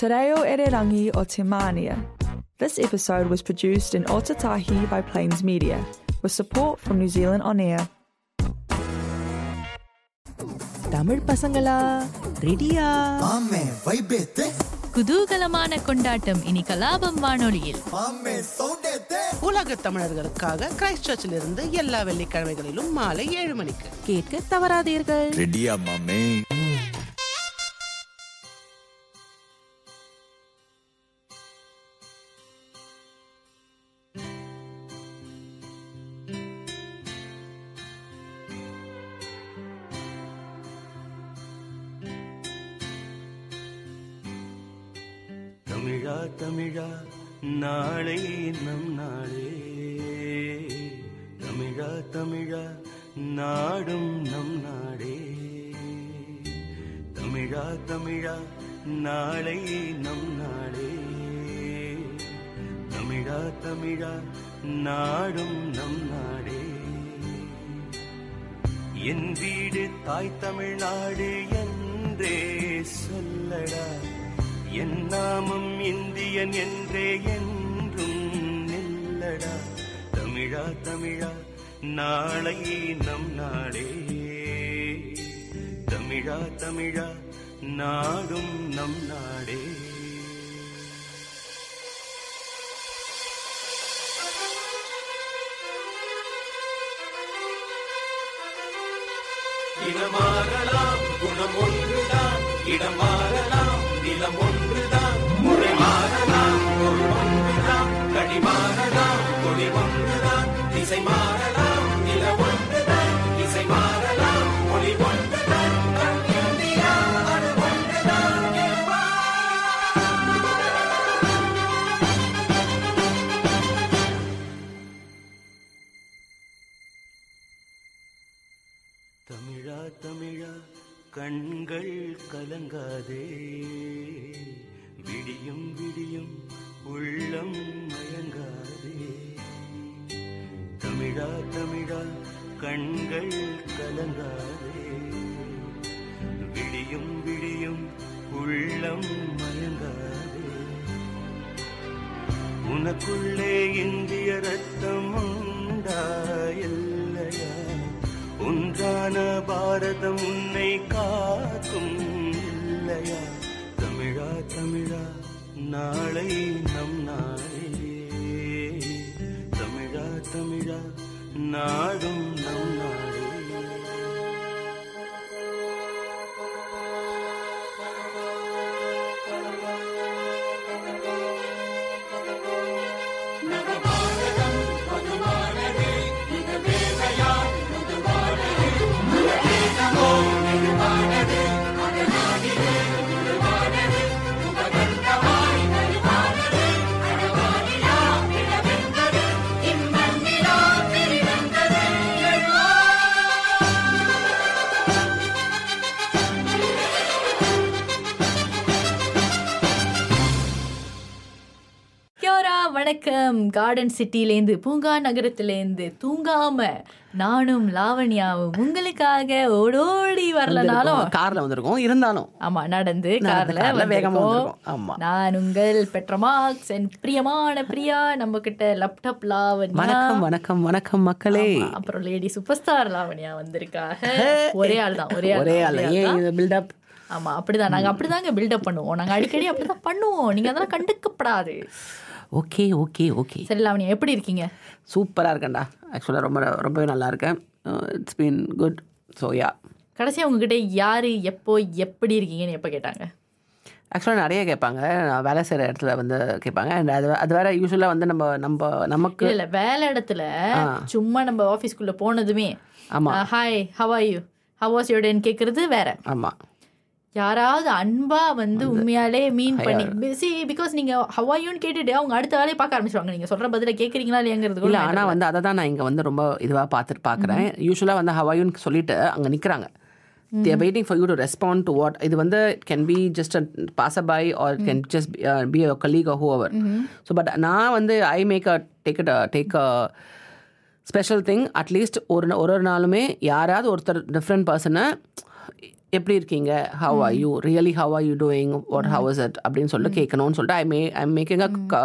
Te reo Ererangi o Te Mania. This episode was produced in Otatahi by Plains Media, with support from New Zealand On Air. Tamil பசங்களா ரெடியா மாமே வைபேத்தே குதூகலமான கொண்டாட்டம் இனி கலாபம் வானொலியில் மாமே சவுண்டேத்தே உலக தமிழர்களுக்காக கிரைஸ்ட் சர்ச்சில் இருந்து எல்லா வெள்ளிக்கிழமைகளிலும் மாலை ஏழு மணிக்கு கேட்க தவறாதீர்கள் ரெடியா மாமே தமிழா தமிழா நாளை நம் நாளே தமிழா தமிழா நாடும் நம் நாடே தமிழா தமிழா நாளை நம் நாளே தமிழா தமிழா நாடும் நம் நாடே என் வீடு தாய் தமிழ்நாடு என்றே சொல்லடா என் நாமம் இந்தியன் என்றே என்றும் நில்லடா தமிழா தமிழா நாளை நம் நாடே தமிழா தமிழா நாடும் நம் நாடே இடம் மாறலாம் குணம் ஒன்றுதான் இடம் மாறலாம் நிலம் ஒன்றுதான் முறை மாறலாம் பொருள் ஒன்றுதான் கடி மாறலாம் கொடி ஒன்றுதான் திசை மாறலாம் நில ஒன்றுதான் இசை மாறலாம் மொழி ஒன்றுதான் கண் இந்தியா அது ஒன்றுதான் தமிழா தமிழா கண்கள் கலங்காதே விடியும் விடியும் உள்ளம் மயங்காதே தமிழா தமிழா கண்கள் கலங்காதே விடியும் விடியும் உள்ளம் மயங்காதே உனக்குள்ளே இந்திய ரத்தம் உண்டா இல்லையா ஒன்றான பாரதம் உன்னை காக்கும் இல்லையா தமிழா தமிழா நாளை நம் நாளே தமிழா தமிழா நாடும் நம் நாடே யோரா வணக்கம் கார்டன் சிட்டிலேருந்து பூங்கா நகரத்திலேருந்து தூங்காம நானும் லாவண்யாவும் உங்களுக்காக ஓடோடி வரலனாலும் கார்ல வந்திருக்கோம் இருந்தாலும் ஆமா நடந்து நடந்து கார்ல கார்ல வேகமா வந்திருக்கோம். வந்திருக்கோம். ஆமா. நான் உங்கள் பெட்ரமாக்ஸ் என் பிரியமான பிரியா நம்ம கிட்ட லேப்டாப் லாவண்யா வணக்கம் வணக்கம் வணக்கம் மக்களே ஆமா, அப்புறம் லேடி சூப்பர் ஸ்டார் லாவண்யா வந்திருக்காக ஒரே ஆள் தான் ஒரே ஆள் ஒரே தான், ஆள் ஒரே ஆள் ஏன் தான். இது பில்டப் ஆமா அப்படிதான் நாங்க அப்படிதாங்க பில்டப் பண்ணுவோம் நாங்க அடிக்கடி அப்படிதான் பண்ணுவோம் நீங்க அதெல்லாம் கண்டுக்கப்படாது ஓகே ஓகே ஓகே சரி லாவண்யா எப்படி இருக்கீங்க சூப்பராக இருக்கேன்டா ஆக்சுவலாக ரொம்ப ரொம்பவே நல்லா இருக்கேன் it's been good so yeah கடைசியா உங்ககிட்ட யாரு எப்போ எப்படி இருக்கீங்கன்னு எப்ப கேட்டாங்க ஆக்சுவலாக நிறைய கேட்பாங்க நான் வேலை செய்கிற இடத்துல வந்து கேட்பாங்க அண்ட் அது அது வேற யூஸ்வலாக வந்து நம்ம நம்ம நமக்கு இல்ல இல்ல வேலை இடத்துல சும்மா நம்ம ஆபீஸ்க்குள்ள போனதுமே ஆமா. Hi how are you how was your டேன்னு கேக்குறது வேற ஆமாம் யாராவது அன்பா வந்து உண்மையாலே மீன் பண்ணி சி பிகாஸ் நீங்க ஹவாயூன்னு கேட்டுட்டு அவங்க அடுத்த வேலையை பார்க்க ஆரம்பிச்சிருவாங்க நீங்க சொல்ற பதில கேக்குறீங்களா இல்லையாங்கிறது கூட இல்லை matter ஆனால் வந்து அதை தான் நான் இங்கே வந்து ரொம்ப இதுவாக பார்த்துட்டு பார்க்குறேன் யூஸ்வலாக வந்து ஹவாயுன்னு சொல்லிட்டு அங்கே நிற்கிறாங்க there waiting for you to respond to what இது வந்து can be just passerby or can just be a colleague a whoever so but நான் வந்து I make a take a take a special thing at least ஒரு ஒரு ஒரு நாளுமே யாராவது ஒருத்தர் டிஃப்ரெண்ட் பர்சனை எப்படி இருக்கீங்க how are you really how are you doing what how is it அப்படின்னு சொல்லிட்டு கேட்கணும்னு சொல்லிட்டு I may I making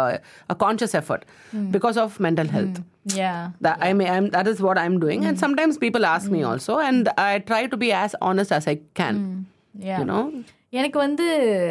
a conscious effort because of mental health yeah That I mean, I'm, that is what I'm doing, and sometimes people ask me also, and I try to be as honest as I can. Yeah You know, எனக்கு வந்து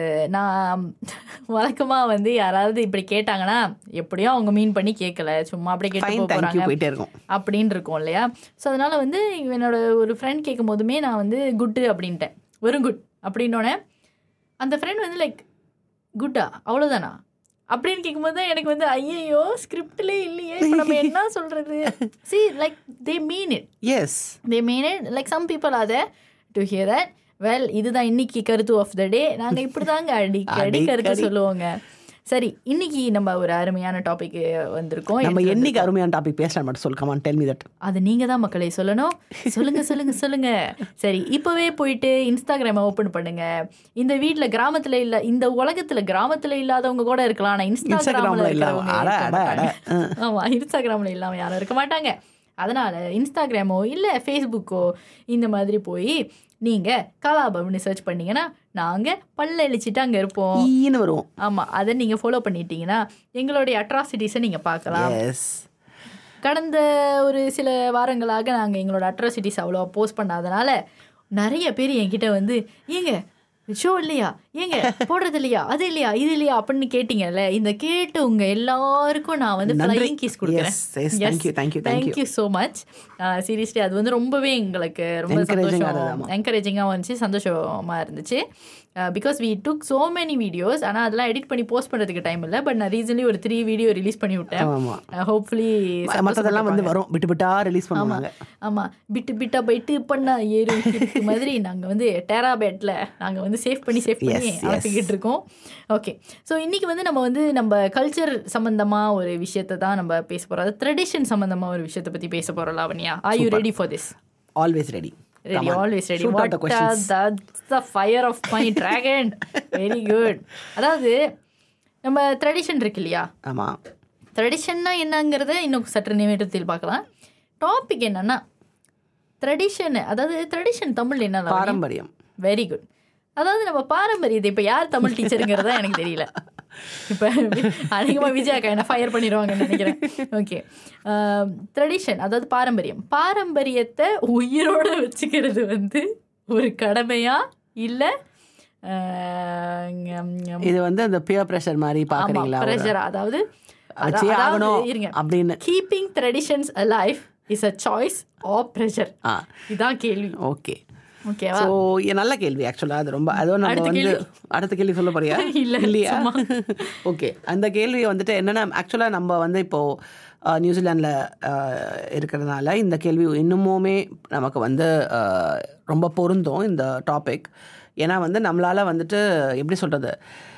நான் வழக்கமா வந்து யாராவது இப்படி கேட்டாங்கன்னா எப்படியோ அவங்க மீன் பண்ணி கேட்கல சும்மா அப்படியே கேட்டு fine, போக thank you, போறாங்க போயிட்டே இருக்கும். அப்படின்னு இருக்கும் இல்லையா ஸோ அதனால வந்து என்னோட ஒரு ஃப்ரெண்ட் கேட்கும் போதுமே நான் வந்து குட்டு அப்படின்ட்டேன் வெறும் குட் அப்படின்னோடனே அந்த ஃப்ரெண்ட் வந்து லைக் குட்டா அவ்வளோதானா அப்படின்னு கேட்கும்போது தான் எனக்கு வந்து ஐயையோ ஸ்கிரிப்ட்லேயே இல்லையே இப்போ நம்ம என்ன சொல்றது see like they mean it Yes. They mean it like some people are there to hear that well இதுதான் இன்னைக்கு கருத்து ஆஃப் த டே நாங்கள் இப்படி தாங்க அடிக்கடி கருத்து அடிக்கடி. சொல்லுவோங்க சரி இன்னைக்கு நம்ம ஒரு அருமையான டாபிக் வந்திருக்கோம் நம்ம எடுத்து என்னைக்கு அருமையான டாபிக் பேசலாம் மட்டும் சொல் கமான் டெல் மீ தட் அது நீங்க தான் மக்களை சொல்லணும் சொல்லுங்க சொல்லுங்க சொல்லுங்க சரி இப்பவே போயிட்டு இன்ஸ்டாகிராமை ஓபன் பண்ணுங்க இந்த வீட்ல கிராமத்துல இல்ல இந்த உலகத்துல கிராமத்துல இல்லாதவங்க கூட இருக்கலாம் ஆனா இன்ஸ்டாகிராம்ல இன்ஸ்டாகிராம்ல இல்லாம. இருக்கிறவங்க அட, இருக்க அட, அட. மாட்டாங்க. ஆமா இன்ஸ்டாகிராம்ல இல்லாம யாரும் இருக்க மாட்டாங்க அதனால இன்ஸ்டாகிராமோ இல்ல ஃபேஸ்புக்கோ இந்த மாதிரி போய் நீங்க கலாபம்னு சர்ச் பண்ணீங்கன்னா நாங்க பல்ல இழிச்சிட்டு அங்க இருப்போம் ஈன்னு வருவோம் ஆமா அதை நீங்க ஃபாலோ பண்ணிட்டீங்கன்னா எங்களுடைய அட்ராசிட்டிஸை நீங்க பார்க்கலாம் எஸ் கடந்த ஒரு சில வாரங்களாக நாங்கள் எங்களோட அட்ராசிட்டிஸ் அவ்வளோ போஸ்ட் பண்ணாதனால நிறைய பேர் என்கிட்ட வந்து ஏங்க ஷோ இல்லையா ஏங்க போடுறது இல்லையா அது இல்லையா இது இல்லையா அப்படின்னு கேட்டீங்கல்ல இந்த கேட்டு உங்க எல்லாருக்கும் நான் வந்து நன்றி. ஃப்ளைங் கிஸ் கொடுக்குறேன் Yes, yes, thank you, thank you, thank you. Thank you so much seriously அது வந்து ரொம்பவே எங்களுக்கு ரொம்ப Encouraging-ஆ சந்தோஷம் இருந்தது, என்கரேஜிங்காக வந்துச்சு சந்தோஷமா இருந்துச்சு because we took so many videos ஆனால் அதெல்லாம் எடிட் பண்ணி போஸ்ட் பண்ணுறதுக்கு டைம் இல்லை பட் நான் ரீசன்லி ஒரு த்ரீ வீடியோ ரிலீஸ் பண்ணி விட்டேன் ஆமா. ஹோப்ஃபுல்லி மற்றதெல்லாம் வந்து வரும் விட்டு விட்டா ரிலீஸ் பண்ணுவாங்க ஆமா பிட்டு பிட்டா போயிட்டு பண்ணா ஏறும் கிறுக்கு மாதிரி நாங்க வந்து டெராபேட்ல நாங்க வந்து சேவ் பண்ணி சேவ் பண்ணி Yes, yes. அனுப்பிக்கிட்டு இருக்கோம் ஓகே ஸோ இன்னைக்கு வந்து நம்ம வந்து நம்ம கல்ச்சர் சம்பந்தமா ஒரு விஷயத்தை தான் நம்ம பேச போறோம் அது ட்ரெடிஷன் சம்பந்தமா ஒரு விஷயத்தை பத்தி பேச போறோம் Lavanya are you ready for this always ready ready always ready Shoot out the questions. The fire of my dragon very good அதாவது நம்ம ட்ரெடிஷன் இருக்கு இல்லையா ஆமா ட்ரெடிஷன்னா என்னங்கிறத இன்னும் சற்று நிமிடத்தில் பார்க்கலாம் டாபிக் என்னன்னா ட்ரெடிஷன் அதாவது ட்ரெடிஷன் தமிழ் என்ன பாரம்பரியம் வெரி குட் அதாவது நம்ம பாரம்பரியத்தை இப்போ யார் தமிழ் டீச்சருங்கிறதா எனக்கு தெரியல இப்போ அதிகமாக விஜயாக்கா என்ன ஃபயர் பண்ணிடுவாங்கன்னு நினைக்கிறேன் ஓகே ட்ரெடிஷன் அதாவது பாரம்பரியம் பாரம்பரியத்தை உயிரோட வச்சுக்கிறது வந்து ஒரு கடமையா இல்லை இது வந்து அந்த பியர் ப்ரெஷர் மாதிரி பாக்குறீங்களா ஒரு- ப்ரெஷர் அதாவது வச்சே அதாவது ஆகணும் இருங்க அப்படின்னு keeping traditions alive is a choice of pressure ஆ இதான் கேள்வி ஓகே ஓகேவா ஸோ நல்ல கேள்வி ஆக்சுவலாக அது ரொம்ப அதுவும் நம்ம அடுத்த வந்து கேள்வி? அடுத்த கேள்வி சொல்ல போறியா இல்ல, இல்லையா சும்மா. ஓகே அந்த கேள்வி வந்துட்டு என்னன்னா ஆக்சுவலாக நம்ம வந்து இப்போது நியூசிலாண்டில் இருக்கிறதுனால இந்த கேள்வி இன்னுமுமே நமக்கு வந்து அஹ், ரொம்ப பொருந்தும் இந்த டாபிக் ஏன்னா வந்து நம்மளால் வந்துட்டு எப்படி சொல்கிறது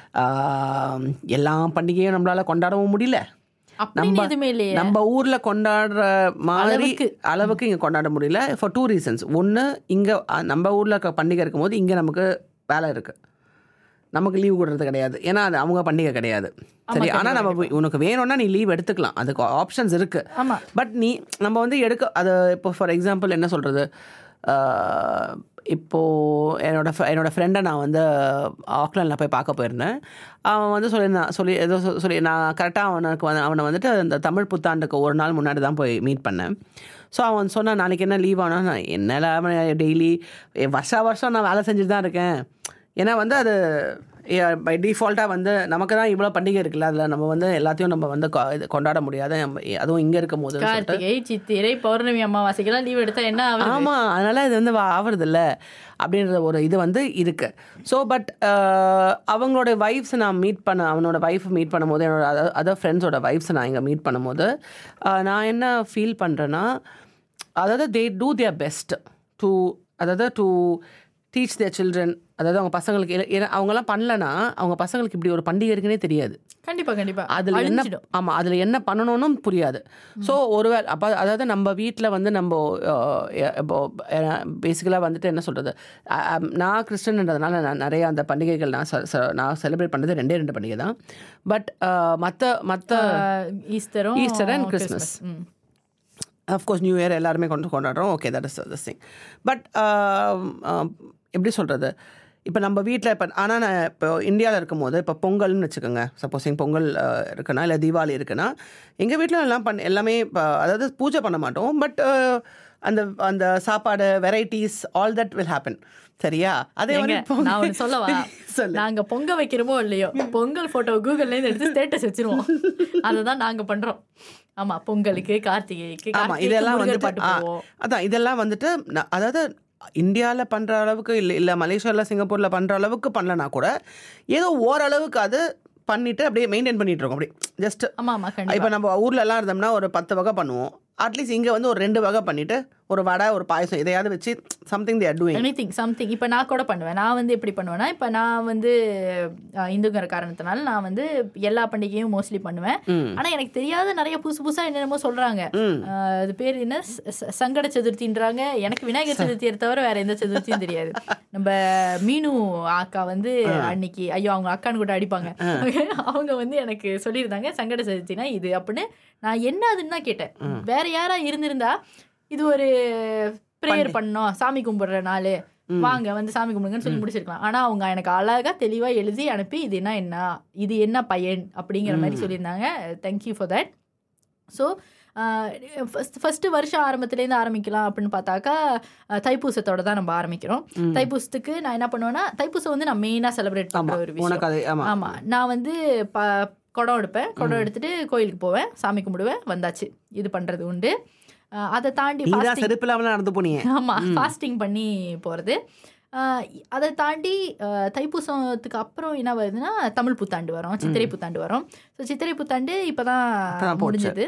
எல்லா பண்டிகையும் நம்மளால் கொண்டாடவும் முடியல அப்படின்னு எதுவுமே இல்லையே நம்ம ஊர்ல கொண்டாடுற மாதிரி அளவுக்கு. அளவுக்கு இங்க கொண்டாட முடியல ஃபார் டூ ரீசன்ஸ் ஒன்று இங்க அஹ், நம்ம ஊர்ல இருக்க பண்டிகை இருக்கும்போது இங்க நமக்கு வேலை இருக்கு நமக்கு லீவ் கொடுறது கிடையாது ஏன்னா அது அவங்க பண்டிகை கிடையாது சரி ஆனா நம்ம வி- உனக்கு வேணும்னா நீ லீவ் எடுத்துக்கலாம் அதுக்கு ஆப்ஷன்ஸ் இருக்கு ஆமா. பட் நீ நம்ம வந்து எடுக்க அது இப்போ ஃபார் எக்ஸாம்பிள் என்ன சொல்றது ஆஹ், இப்போ என்னோட fr- என்னோட ஃப்ரெண்டை நான் வந்து ஆக்லாண்டில் போய் பார்க்க போயிருந்தேன் அவன் வந்து சொல்லியிருந்தான் சொல்லி ஏதோ சொ- சொல்லி நான் கரெக்டாக அவனுக்கு வந்து அவனை வந்துட்டு அந்த தமிழ் புத்தாண்டுக்கு ஒரு நாள் முன்னாடி தான் போய் மீட் பண்ணேன் ஸோ அவன் சொன்னான் நாளைக்கு என்ன லீவ் ஆனால் நான் என்ன டெய்லி வருஷா வருஷம் நான் வேலை செஞ்சுட்டு தான் இருக்கேன் ஏன்னா வந்து அது பை டிஃபால்ட்டாக வந்து நமக்கு தான் இவ்வளோ பண்டிகை இருக்குல்ல அதில் நம்ம வந்து எல்லாத்தையும் நம்ம வந்து கொ- இது கொண்டாட முடியாது நம்ம- அதுவும் இங்கே இருக்கும் போது கார்த்திகை சித்திரை பௌர்ணமி அமாவாசைக்கெல்லாம் லீவ் எடுத்தா என்ன ஆகுது ஆமா அதனால இது வந்து ஆவறது இல்ல அப்படின்ற ஒரு இது வந்து இருக்கு ஸோ பட் அவங்களோட வைஃப்ஸ் நான் மீட் பண்ண அவனோட வைஃப் மீட் பண்ணும்போது என்னோட அதர் ஃப்ரெண்ட்ஸோட வைஃப்ஸ் நான் இங்கே மீட் பண்ணும்போது அஹ், நான் என்ன ஃபீல் பண்ணுறேன்னா அதாவது they do their best to அதாவது டு டீச் their சில்ட்ரன் அதாவது அவங்க பசங்களுக்கு ஏன்னா- ஏன்னா அவங்கெல்லாம் பண்ணலனா அவங்க பசங்களுக்கு இப்படி ஒரு பண்டிகை இருக்குன்னே தெரியாது கண்டிப்பா கண்டிப்பா அதில் என்ன அழிஞ்சிடும் ஆமாம் அதில் என்ன பண்ணணும்னு புரியாது ஸோ ஒருவேளை அப்போ அதாவது நம்ம வீட்டில் வந்து நம்ம அஹ், எ- இப்போ பேசிக்கலாக வந்துட்டு என்ன சொல்கிறது நான் கிறிஸ்டன்ன்றதுனால நான் நிறைய அந்த பண்டிகைகள் நான் செ- செ- நான் செலிப்ரேட் பண்ணுறது ரெண்டே ரெண்டு பண்டிகை தான் பட் மற்ற மற்ற ஈஸ்டரும் Easter and Christmas. ம். அஃப்கோர்ஸ் நியூ இயர் எல்லாருமே கொண்டு கொண்டாடுறோம் okay that is this thing but எப்படி சொல்கிறது இப்போ நம்ம வீட்டில் இப்போ ஆனால் நான் இப்போ இந்தியாவில் இருக்கும்போது இப்போ பொங்கல்னு வச்சுக்கோங்க சப்போஸிங் பொங்கல் அஹ், இருக்குன்னா இல்லை தீபாவளி இருக்குன்னா எங்கள் வீட்டில் எல்லாம் பண்ண எல்லாமே இப்போ அதாவது பூஜை பண்ண மாட்டோம் பட் அந்த அந்த சாப்பாடு varieties all that will happen சரியா அதே ஏங்க, மாதிரி பொங்கல்- நான் ஒண்ணு சொல்லவா சொல்லு நாங்க பொங்க வைக்கிறோமோ இல்லையோ பொங்கல் போட்டோ கூகுள்ல இருந்து எடுத்து ஸ்டேட்டஸ் வச்சிருவோம் அதுதான் நாங்க பண்றோம் ஆமா பொங்கலுக்கு கார்த்திகைக்கு ஆமா கார்த்திகைக்கு இதெல்லாம் முருகர் வந்துட்டு பாட்டு ஆ, போவோம் அதான் இதெல்லாம் வந்துட்டு ந- அதாவது இந்தியாவில் பண்ணுற அளவுக்கு இல்லை இல்லை மலேசியாவில் சிங்கப்பூரில் பண்ணுற அளவுக்கு பண்ணலனா கூட ஏதோ ஓரளவுக்கு அது பண்ணிட்டு அப்படியே மெயின்டைன் பண்ணிட்டு இருக்கோம் அப்படியே ஜஸ்ட் ஆமா ஆமா கண்டிப்பா இப்போ நம்ம ஊர்ல எல்லாம் இருந்தோம்னா ஒரு பத்து வகை பண்ணுவோம் அட்லீஸ்ட் இங்கே வந்து ஒரு ரெண்டு வகை பண்ணிட்டு ஒரு வடை ஒரு பாயசம் இதையாவது வச்சு something there doing anything something இப்போ நான் கூட பண்ணுவேன் நான் வந்து எப்படி பண்ணுவேன்னா இப்போ நான் வந்து அஹ், இந்துங்கிற காரணத்தினால நான் வந்து எல்லா பண்டிகையும் மோஸ்ட்லி பண்ணுவேன் ம் ஆனா எனக்கு தெரியாத நிறைய புதுசு புதுசா என்னென்னமோ சொல்றாங்க ம் அஹ், அது பேர் என்ன ச- ச- சங்கட சதுர்த்தின்றாங்க எனக்கு விநாயகர் சதுர்த்தியை தவிர வேற எந்த சதுர்த்தியும் தெரியாது நம்ம மீனு அக்கா வந்து அன்னைக்கு ஐயோ அவங்க அக்கான்னு கூட அடிப்பாங்க அவங்க வந்து எனக்கு சொல்லியிருந்தாங்க சங்கட சதுர்த்தினா இது அப்படின்னு நான் என்ன அதுன்னு தான் கேட்டேன் வேற யாரா இருந்திருந்தா இது ஒரு ப்ரேயர் பண்ணோம் சாமி கும்பிடுற நாள் வாங்க வந்து சாமி கும்பிடுங்கன்னு சொல்லி முடிச்சிருக்கலாம் ஆனா அவங்க எனக்கு அழகா தெளிவா எழுதி அனுப்பி இது என்ன என்ன இது என்ன பயன் அப்படிங்கிற மாதிரி சொல்லியிருந்தாங்க thank you for that so first first வருஷம் ஆரம்பத்துலேருந்து ஆரம்பிக்கலாம் அப்படின்னு பார்த்தாக்கா அஹ், தைப்பூசத்தோட தான் நம்ம ஆரம்பிக்கிறோம் தைப்பூசத்துக்கு நான் என்ன பண்ணுவேன்னா தைப்பூசம் வந்து நான் மெயினாக செலிப்ரேட் ஆமா பண்ணுற ஒரு விஷயம் உனக்கு அது ஆமா ஆமா நான் வந்து ப குடம் எடுப்பேன் குடம் எடுத்துட்டு கோயிலுக்கு போவேன் சாமி கும்பிடுவேன் வந்தாச்சு இது பண்றது உண்டு அஹ் அதை தாண்டி நீ தான் fasting- செருப்பு இல்லாமல் நடந்து போனீங்க ஆமா ஃபாஸ்டிங் பண்ணி போறது அஹ் அதை தாண்டி அஹ், தைப்பூசத்துக்கு அப்புறம் என்ன வருதுன்னா தமிழ் புத்தாண்டு வரும் சித்திரை புத்தாண்டு வரும் ஸோ சித்திரை புத்தாண்டு இப்போதான் இப்பதான் போச்சு. முடிஞ்சது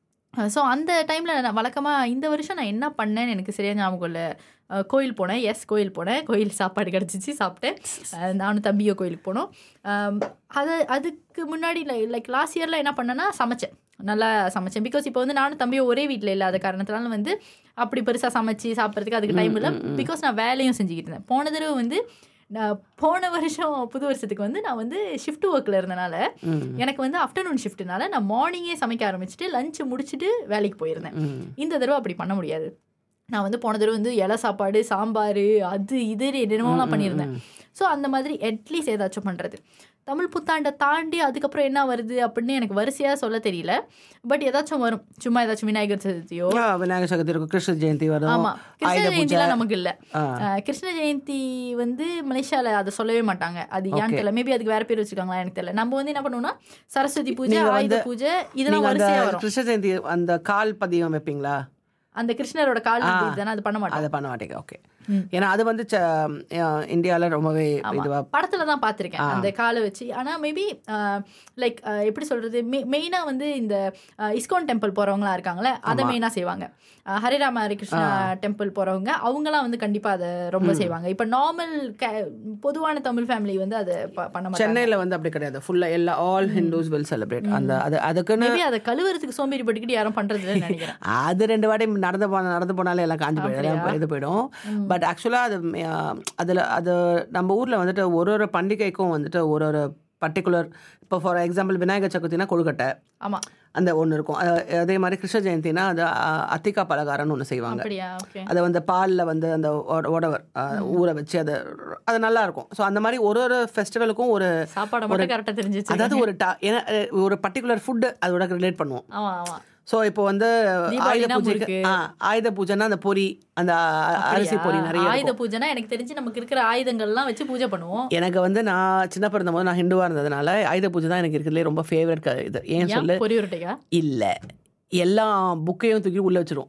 ஸோ அந்த டைமில் நான் வழக்கமாக இந்த வருஷம் நான் என்ன பண்ணேன்னு எனக்கு சரியா ஞாபகம் இல்லை அஹ், கோயில் போனேன் எஸ் கோயில் போனேன் கோயில் சாப்பாடு கிடச்சிச்சு சாப்பிட்டேன் அஹ், நானும் தம்பியோ கோயிலுக்கு போனோம் அம், அது அதுக்கு முன்னாடி லைக் லாஸ்ட் இயரில் என்ன பண்ணேன்னா சமைச்சேன் நல்லா சமைச்சேன் பிகாஸ் இப்போ வந்து நானும் தம்பியும் ஒரே வீட்டில் இல்லாத காரணத்தினால வந்து அப்படி பெருசாக சமைச்சு சாப்பிட்றதுக்கு அதுக்கு டைம் இல்லை பிகாஸ் நான் வேலையும் செஞ்சுக்கிட்டு இருந்தேன் போன தடவை வந்து நான் போன வருஷம் புது வருஷத்துக்கு வந்து நான் வந்து ஷிஃப்ட் ஒர்க்கில் இருந்தனால எனக்கு வந்து ஆஃப்டர்நூன் ஷிஃப்ட்னால நான் மார்னிங்கே சமைக்க ஆரம்பிச்சுட்டு லஞ்ச் முடிச்சுட்டு வேலைக்கு போயிருந்தேன் இந்த தடவை அப்படி பண்ண முடியாது நான் வந்து போன தடவை வந்து இலை சாப்பாடு சாம்பார் அது இது என்னென்னமோலாம் பண்ணியிருந்தேன் ஸோ அந்த மாதிரி அட்லீஸ்ட் ஏதாச்சும் பண்ணுறது தமிழ் புத்தாண்டை தாண்டி அதுக்கப்புறம் என்ன வருது அப்படின்னு எனக்கு வரிசையாக சொல்ல தெரியல பட் ஏதாச்சும் வரும் சும்மா ஏதாச்சும் விநாயகர் சதுர்த்தியோ ஆ, விநாயகர் சதுர்த்தி இருக்கும் கிருஷ்ண ஜெயந்தி வரும் ஆமா கிருஷ்ண ஆயுத பூஜை ஜெயந்திலாம் நமக்கு இல்ல ஆ. அஹ், கிருஷ்ண ஜெயந்தி வந்து மலேசியால அதை சொல்லவே மாட்டாங்க அது ஏன்னு தெரியல மேபி அதுக்கு வேற பேர் வச்சிருக்காங்களா எனக்கு தெரியல நம்ம வந்து என்ன பண்ணுவோம்னா சரஸ்வதி பூஜை நீங்க ஆயுத வந்து- பூஜை இதெல்லாம் நீங்க அந்த வரிசையா வரும் கிருஷ்ண ஜெயந்தி அந்த கால் பதியம் வைப்பீங்களா அந்த கிருஷ்ணரோட கால் தானே அது பண்ண மாட்டோம் அதை பண்ண மாட்டீங்க ஓகே ஏன்னா அது வந்து இந்தியாவில் ரொம்பவே இதுவா படத்துல தான் பார்த்துருக்கேன் அந்த காலை வச்சு ஆனா மேபி லைக் எப்படி சொல்றது மெயினா வந்து இந்த அஹ், இஸ்கான் டெம்பிள் போறவங்களா இருக்காங்களே அதை மெயினா செய்வாங்க அஹ், ஹரிராம ஹரிகிருஷ்ணா டெம்பிள் போறவங்க அவங்கலாம் வந்து கண்டிப்பா அதை ரொம்ப செய்வாங்க இப்ப நார்மல் பொதுவான தமிழ் ஃபேமிலி வந்து அதை ப- பண்ண மாட்டாங்க சென்னையில் வந்து அப்படி கிடையாது ஃபுல்லா எல்லா ஆல் ஹிந்துஸ் வில் செலிப்ரேட் அந்த அது அதுக்குன்னு மேபி அதை கழுவுறதுக்கு சோம்பேறி பட்டுக்கிட்டு யாரும் பண்றது இல்லைன்னு நினைக்கிறேன் அது ரெண்டு வாட்டி நடந்து போன நடந்து போனாலே எல்லாம் காஞ்சி போயிடும் எல்லாம் இது போயிடும் பட் ஆக்சுவலாக அது அஹ், அதில் அது நம்ம ஊரில் வந்துட்டு ஒரு ஒரு பண்டிகைக்கும் வந்துட்டு ஒரு ஒரு பர்டிகுலர் இப்போ ஃபார் எக்ஸாம்பிள் விநாயகர் சதுர்த்தினா கொழுக்கட்டை ஆமா அந்த ஒன்று இருக்கும் அஹ், அதே மாதிரி கிருஷ்ண ஜெயந்தினா அது அஹ், அத்திக்கா பலகாரம்னு ஒன்று செய்வாங்க அப்படியா ஓகே அதை வந்து பாலில் வந்து அந்த உடவர் ஊற வச்சு அதை அது நல்லா இருக்கும் ஸோ அந்த மாதிரி ஒரு ஒரு ஃபெஸ்டிவலுக்கும் ஒரு சாப்பாடை மட்டும் கரெக்டா தெரிஞ்சிச்சு அதாவது ஒரு ta- ஏன்னா, அஹ், ஒரு பர்டிகுலர் ஃபுட்டு அதோட ரிலேட் பண்ணுவோம் ஆமா ஆமா ஸோ இப்போ வந்து ஆயுத தீபாவளினா பூஜைக்கு முறுக்கு. ஆ, ஆயுத பூஜைனா அந்த பொரி அந்த அ- அரிசி பொரி நிறைய ஆயுத இருக்கும். பூஜைனா எனக்கு தெரிஞ்சு நமக்கு இருக்கிற ஆயுதங்கள்லாம் வச்சு பூஜை பண்ணுவோம் எனக்கு வந்து நான் சின்ன பிறந்தபோது நான் ஹிந்துவா இருந்ததுனால ஆயுத பூஜை தான் எனக்கு இருக்கிறதுலே ரொம்ப ஃபேவரட் இது ஏன் ஏன் சொல்லு பொரி உருட்டையா இல்ல எல்லா புக்கையும் தூக்கி உள்ள வச்சிரும்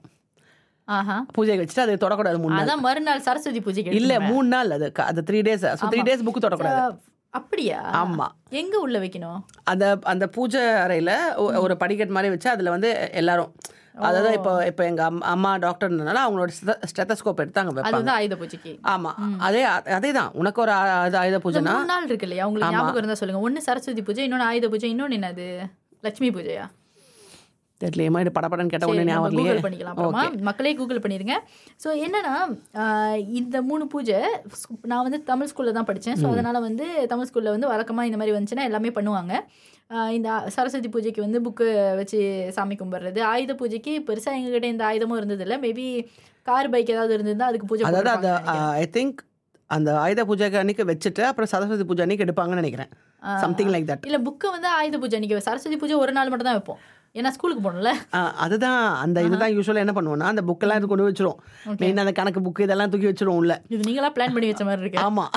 ஆஹா பூஜை வச்சுட்டு அதை தொடக்கூடாது மூணு நாள் அதான் மறுநாள் சரஸ்வதி பூஜைக்கு இல்ல எடுத்துட்டு மூணு நாள் அது க- அது three days so three days book தொடக்கூடாது அஹ், அப்படியா ஆமா எங்க உள்ள வைக்கணும் அந்த அந்த பூஜை அறையில ஒ- ஒரு படிக்கட் மாதிரி வச்சு அதுல வந்து எல்லாரும் அதாவது இப்போ இப்போ எங்க அம்- அம்மா டாக்டர்னால அவங்களோட ஸ்டெத்தஸ்கோப் எடுத்து அங்க அது வைப்பாங்க வந்து ஆயுத பூஜைக்கு ஆமா அதே அதே தான் உனக்கு ஒரு ஆ- அது ஆயுத இந்த பூஜைனா மூணு நாள் இருக்கு இல்லையா உங்களுக்கு ஞாபகம் இருந்தா சொல்லுங்க ஒண்ணு சரஸ்வதி பூஜை இன்னொன்னு ஆயுத பூஜை இன்னொன்னு என்னது லட்சுமி பூஜையா தெரியலையேமா இது படப்படன்னு கேட்ட சரி, உடனே நம்ம ஞாபகம் இல்லையே கூகுள் பண்ணிக்கலாம் அப்புறமா மக்களே கூகுள் பண்ணிருங்க ஸோ என்னன்னா ஆஹ், இந்த மூணு பூஜை ஸ்கூ- நான் வந்து தமிழ் ஸ்கூல்ல தான் படித்தேன் ஸோ அதனால வந்து தமிழ் ஸ்கூல்ல வந்து வழக்கமாக இந்த மாதிரி வந்துச்சுன்னா எல்லாமே பண்ணுவாங்க ஆஹ், இந்த சரஸ்வதி பூஜைக்கு வந்து புக்கு வச்சு சாமி கும்பிட்றது ஆயுத பூஜைக்கு பெருசாக எங்ககிட்ட இந்த ஆயுதமும் இருந்ததில்ல மேபி கார் பைக் ஏதாவது இருந்திருந்தா அதுக்கு பூஜை அதாவது அது போட்டிருப்பாங்கன்னு நினைக்கிறேன். ஐ திங்க் அந்த ஆயுத பூஜைக்கு அன்னைக்கு வச்சுட்டு அப்புறம் சரஸ்வதி பூஜை அன்னைக்கு எடுப்பாங்கன்னு நினைக்கிறேன் சம்திங் லைக் தட் இல்ல புக்கை வந்து ஆயுத பூஜை அன்னைக்கு சரஸ்வதி பூஜை ஒரு நாள் மட்டும் தான் வைப்போம் ஏன்னா ஸ்கூலுக்கு போகணும்ல அதுதான் அந்த இதுதான் யூஸ்வலாக என்ன பண்ணுவோம்னா அந்த புக்கெல்லாம் இது கொண்டு வச்சிரும் மெயின் அந்த கணக்கு புக்கு இதெல்லாம் தூக்கி வச்சிரும் உள்ள இது நீங்களா பிளான் பண்ணி வச்ச மாதிரி இருக்கு ஆமா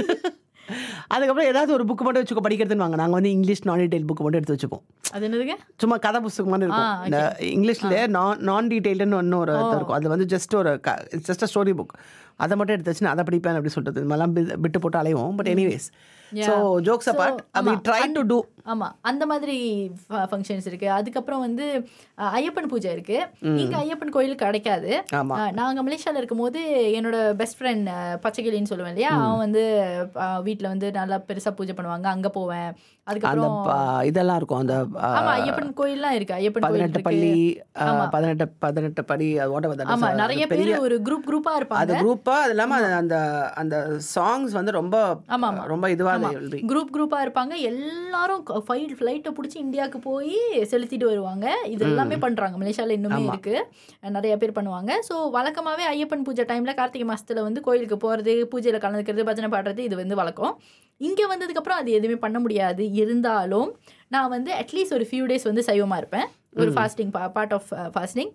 அதுக்கப்புறம் ஏதாவது ஒரு புக் மட்டும் வச்சுக்கோ படிக்கிறதுன்னு வாங்க நாங்கள் வந்து இங்கிலீஷ் நான் டீடைல் புக் மட்டும் எடுத்து வச்சுப்போம் அது என்னதுங்க சும்மா கதை புஸ்தகம் மாதிரி இருக்கும் ஆ, இந்த இங்கிலீஷ்ல நான் நான் டீடைல்டுன்னு ஒன்று ஒரு இது இருக்கும் அது வந்து ஜஸ்ட் ஒரு ஜஸ்ட் அ ஸ்டோரி புக் அதை மட்டும் எடுத்து வச்சு நான் அதை படிப்பேன் அப்படி சொல்றது இது மாதிரிலாம் பி- விட்டு போட்டு அலைவோம் but anyways so jokes apart we try to do ஆமா அந்த மாதிரி ஃபங்க்ஷன்ஸ் இருக்கு அதுக்கப்புறம் வந்து அஹ், ஐயப்பன் பூஜை இருக்கு இங்க ஐயப்பன் கோயில் கிடைக்காது ஆமா. அஹ், நாங்க மலேசியால இருக்கும்போது என்னோட பெஸ்ட் ஃப்ரெண்ட் பச்சைக்கிளின்னு சொல்லுவேன் இல்லையா அவன் வந்து அஹ், வீட்ல வந்து நல்லா பெருசா பூஜை பண்ணுவாங்க அங்க போவேன் அந்த அதுக்கப்புறம் ப- இதெல்லாம் இருக்கும் அந்த ஆ, ஆமா ஐயப்பன் கோயில்லாம் இருக்கு ஐயப்பன் கோயில் பதினெட்டு இருக்கு பள்ளி ஆ, பதினெட்டு பதினெட்டு படி வாட் ஆமா நிறைய பேர் ஒரு குரூப் குரூப்பா அது இருப்பாங்க குரூப்பா அது இல்லாம அது அந்த அந்த சாங்ஸ் வந்து ரொம்ப ஆமா, ஆமா. ரொம்ப இதுவா ஆமா. will be. குரூப் குரூப்பா இருப்பாங்க எல்லாரும் ஃபைல் ஃப்ளைட்டை பிடிச்சி இந்தியாவுக்கு போய் செலுத்திட்டு வருவாங்க இது எல்லாமே பண்றாங்க மலேசியால இன்னுமே இருக்கு நிறைய பேர் பண்ணுவாங்க ஸோ வழக்கமாவே ஐயப்பன் பூஜை டைம்ல கார்த்திகை மாசத்துல வந்து கோயிலுக்கு போறது பூஜையில கலந்துக்கிறது பஜனை பாடுறது இது வந்து வழக்கம் இங்க வந்ததுக்கு அப்புறம் அது எதுவுமே பண்ண முடியாது இருந்தாலும் நான் வந்து அட்லீஸ்ட் ஒரு ஃபியூ டேஸ் வந்து சைவமா இருப்பேன் ஒரு ஃபாஸ்டிங் பார்ட் ஆஃப் ஃபாஸ்டிங்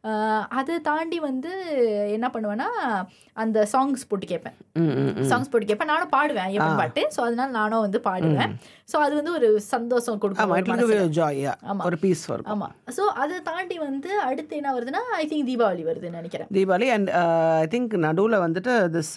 அதை தாண்டி வந்து என்ன பண்ணுவேன்னா அந்த சாங்ஸ் போட்டு கேட்பேன் ம், ம், ம். சாங்ஸ் போட்டு கேட்பேன் நானும் பாடுவேன் ஐயப்பன் பாட்டு ஸோ அதனால நானும் வந்து பாடுவேன் ஸோ அது வந்து ஒரு சந்தோஷம் கொடுக்கும் ஆமா ஒரு இட் மனசுல. வில் ஜாய் ஆமா. ஒரு பீஸ் வரும் ஆமா ஸோ அதை தாண்டி வந்து அடுத்து என்ன வருதுன்னா ஐ திங்க் தீபாவளி வருதுன்னு நினைக்கிறேன் தீபாவளி அண்ட் ஐ திங்க் நடுவுல வந்துட்டு திஸ்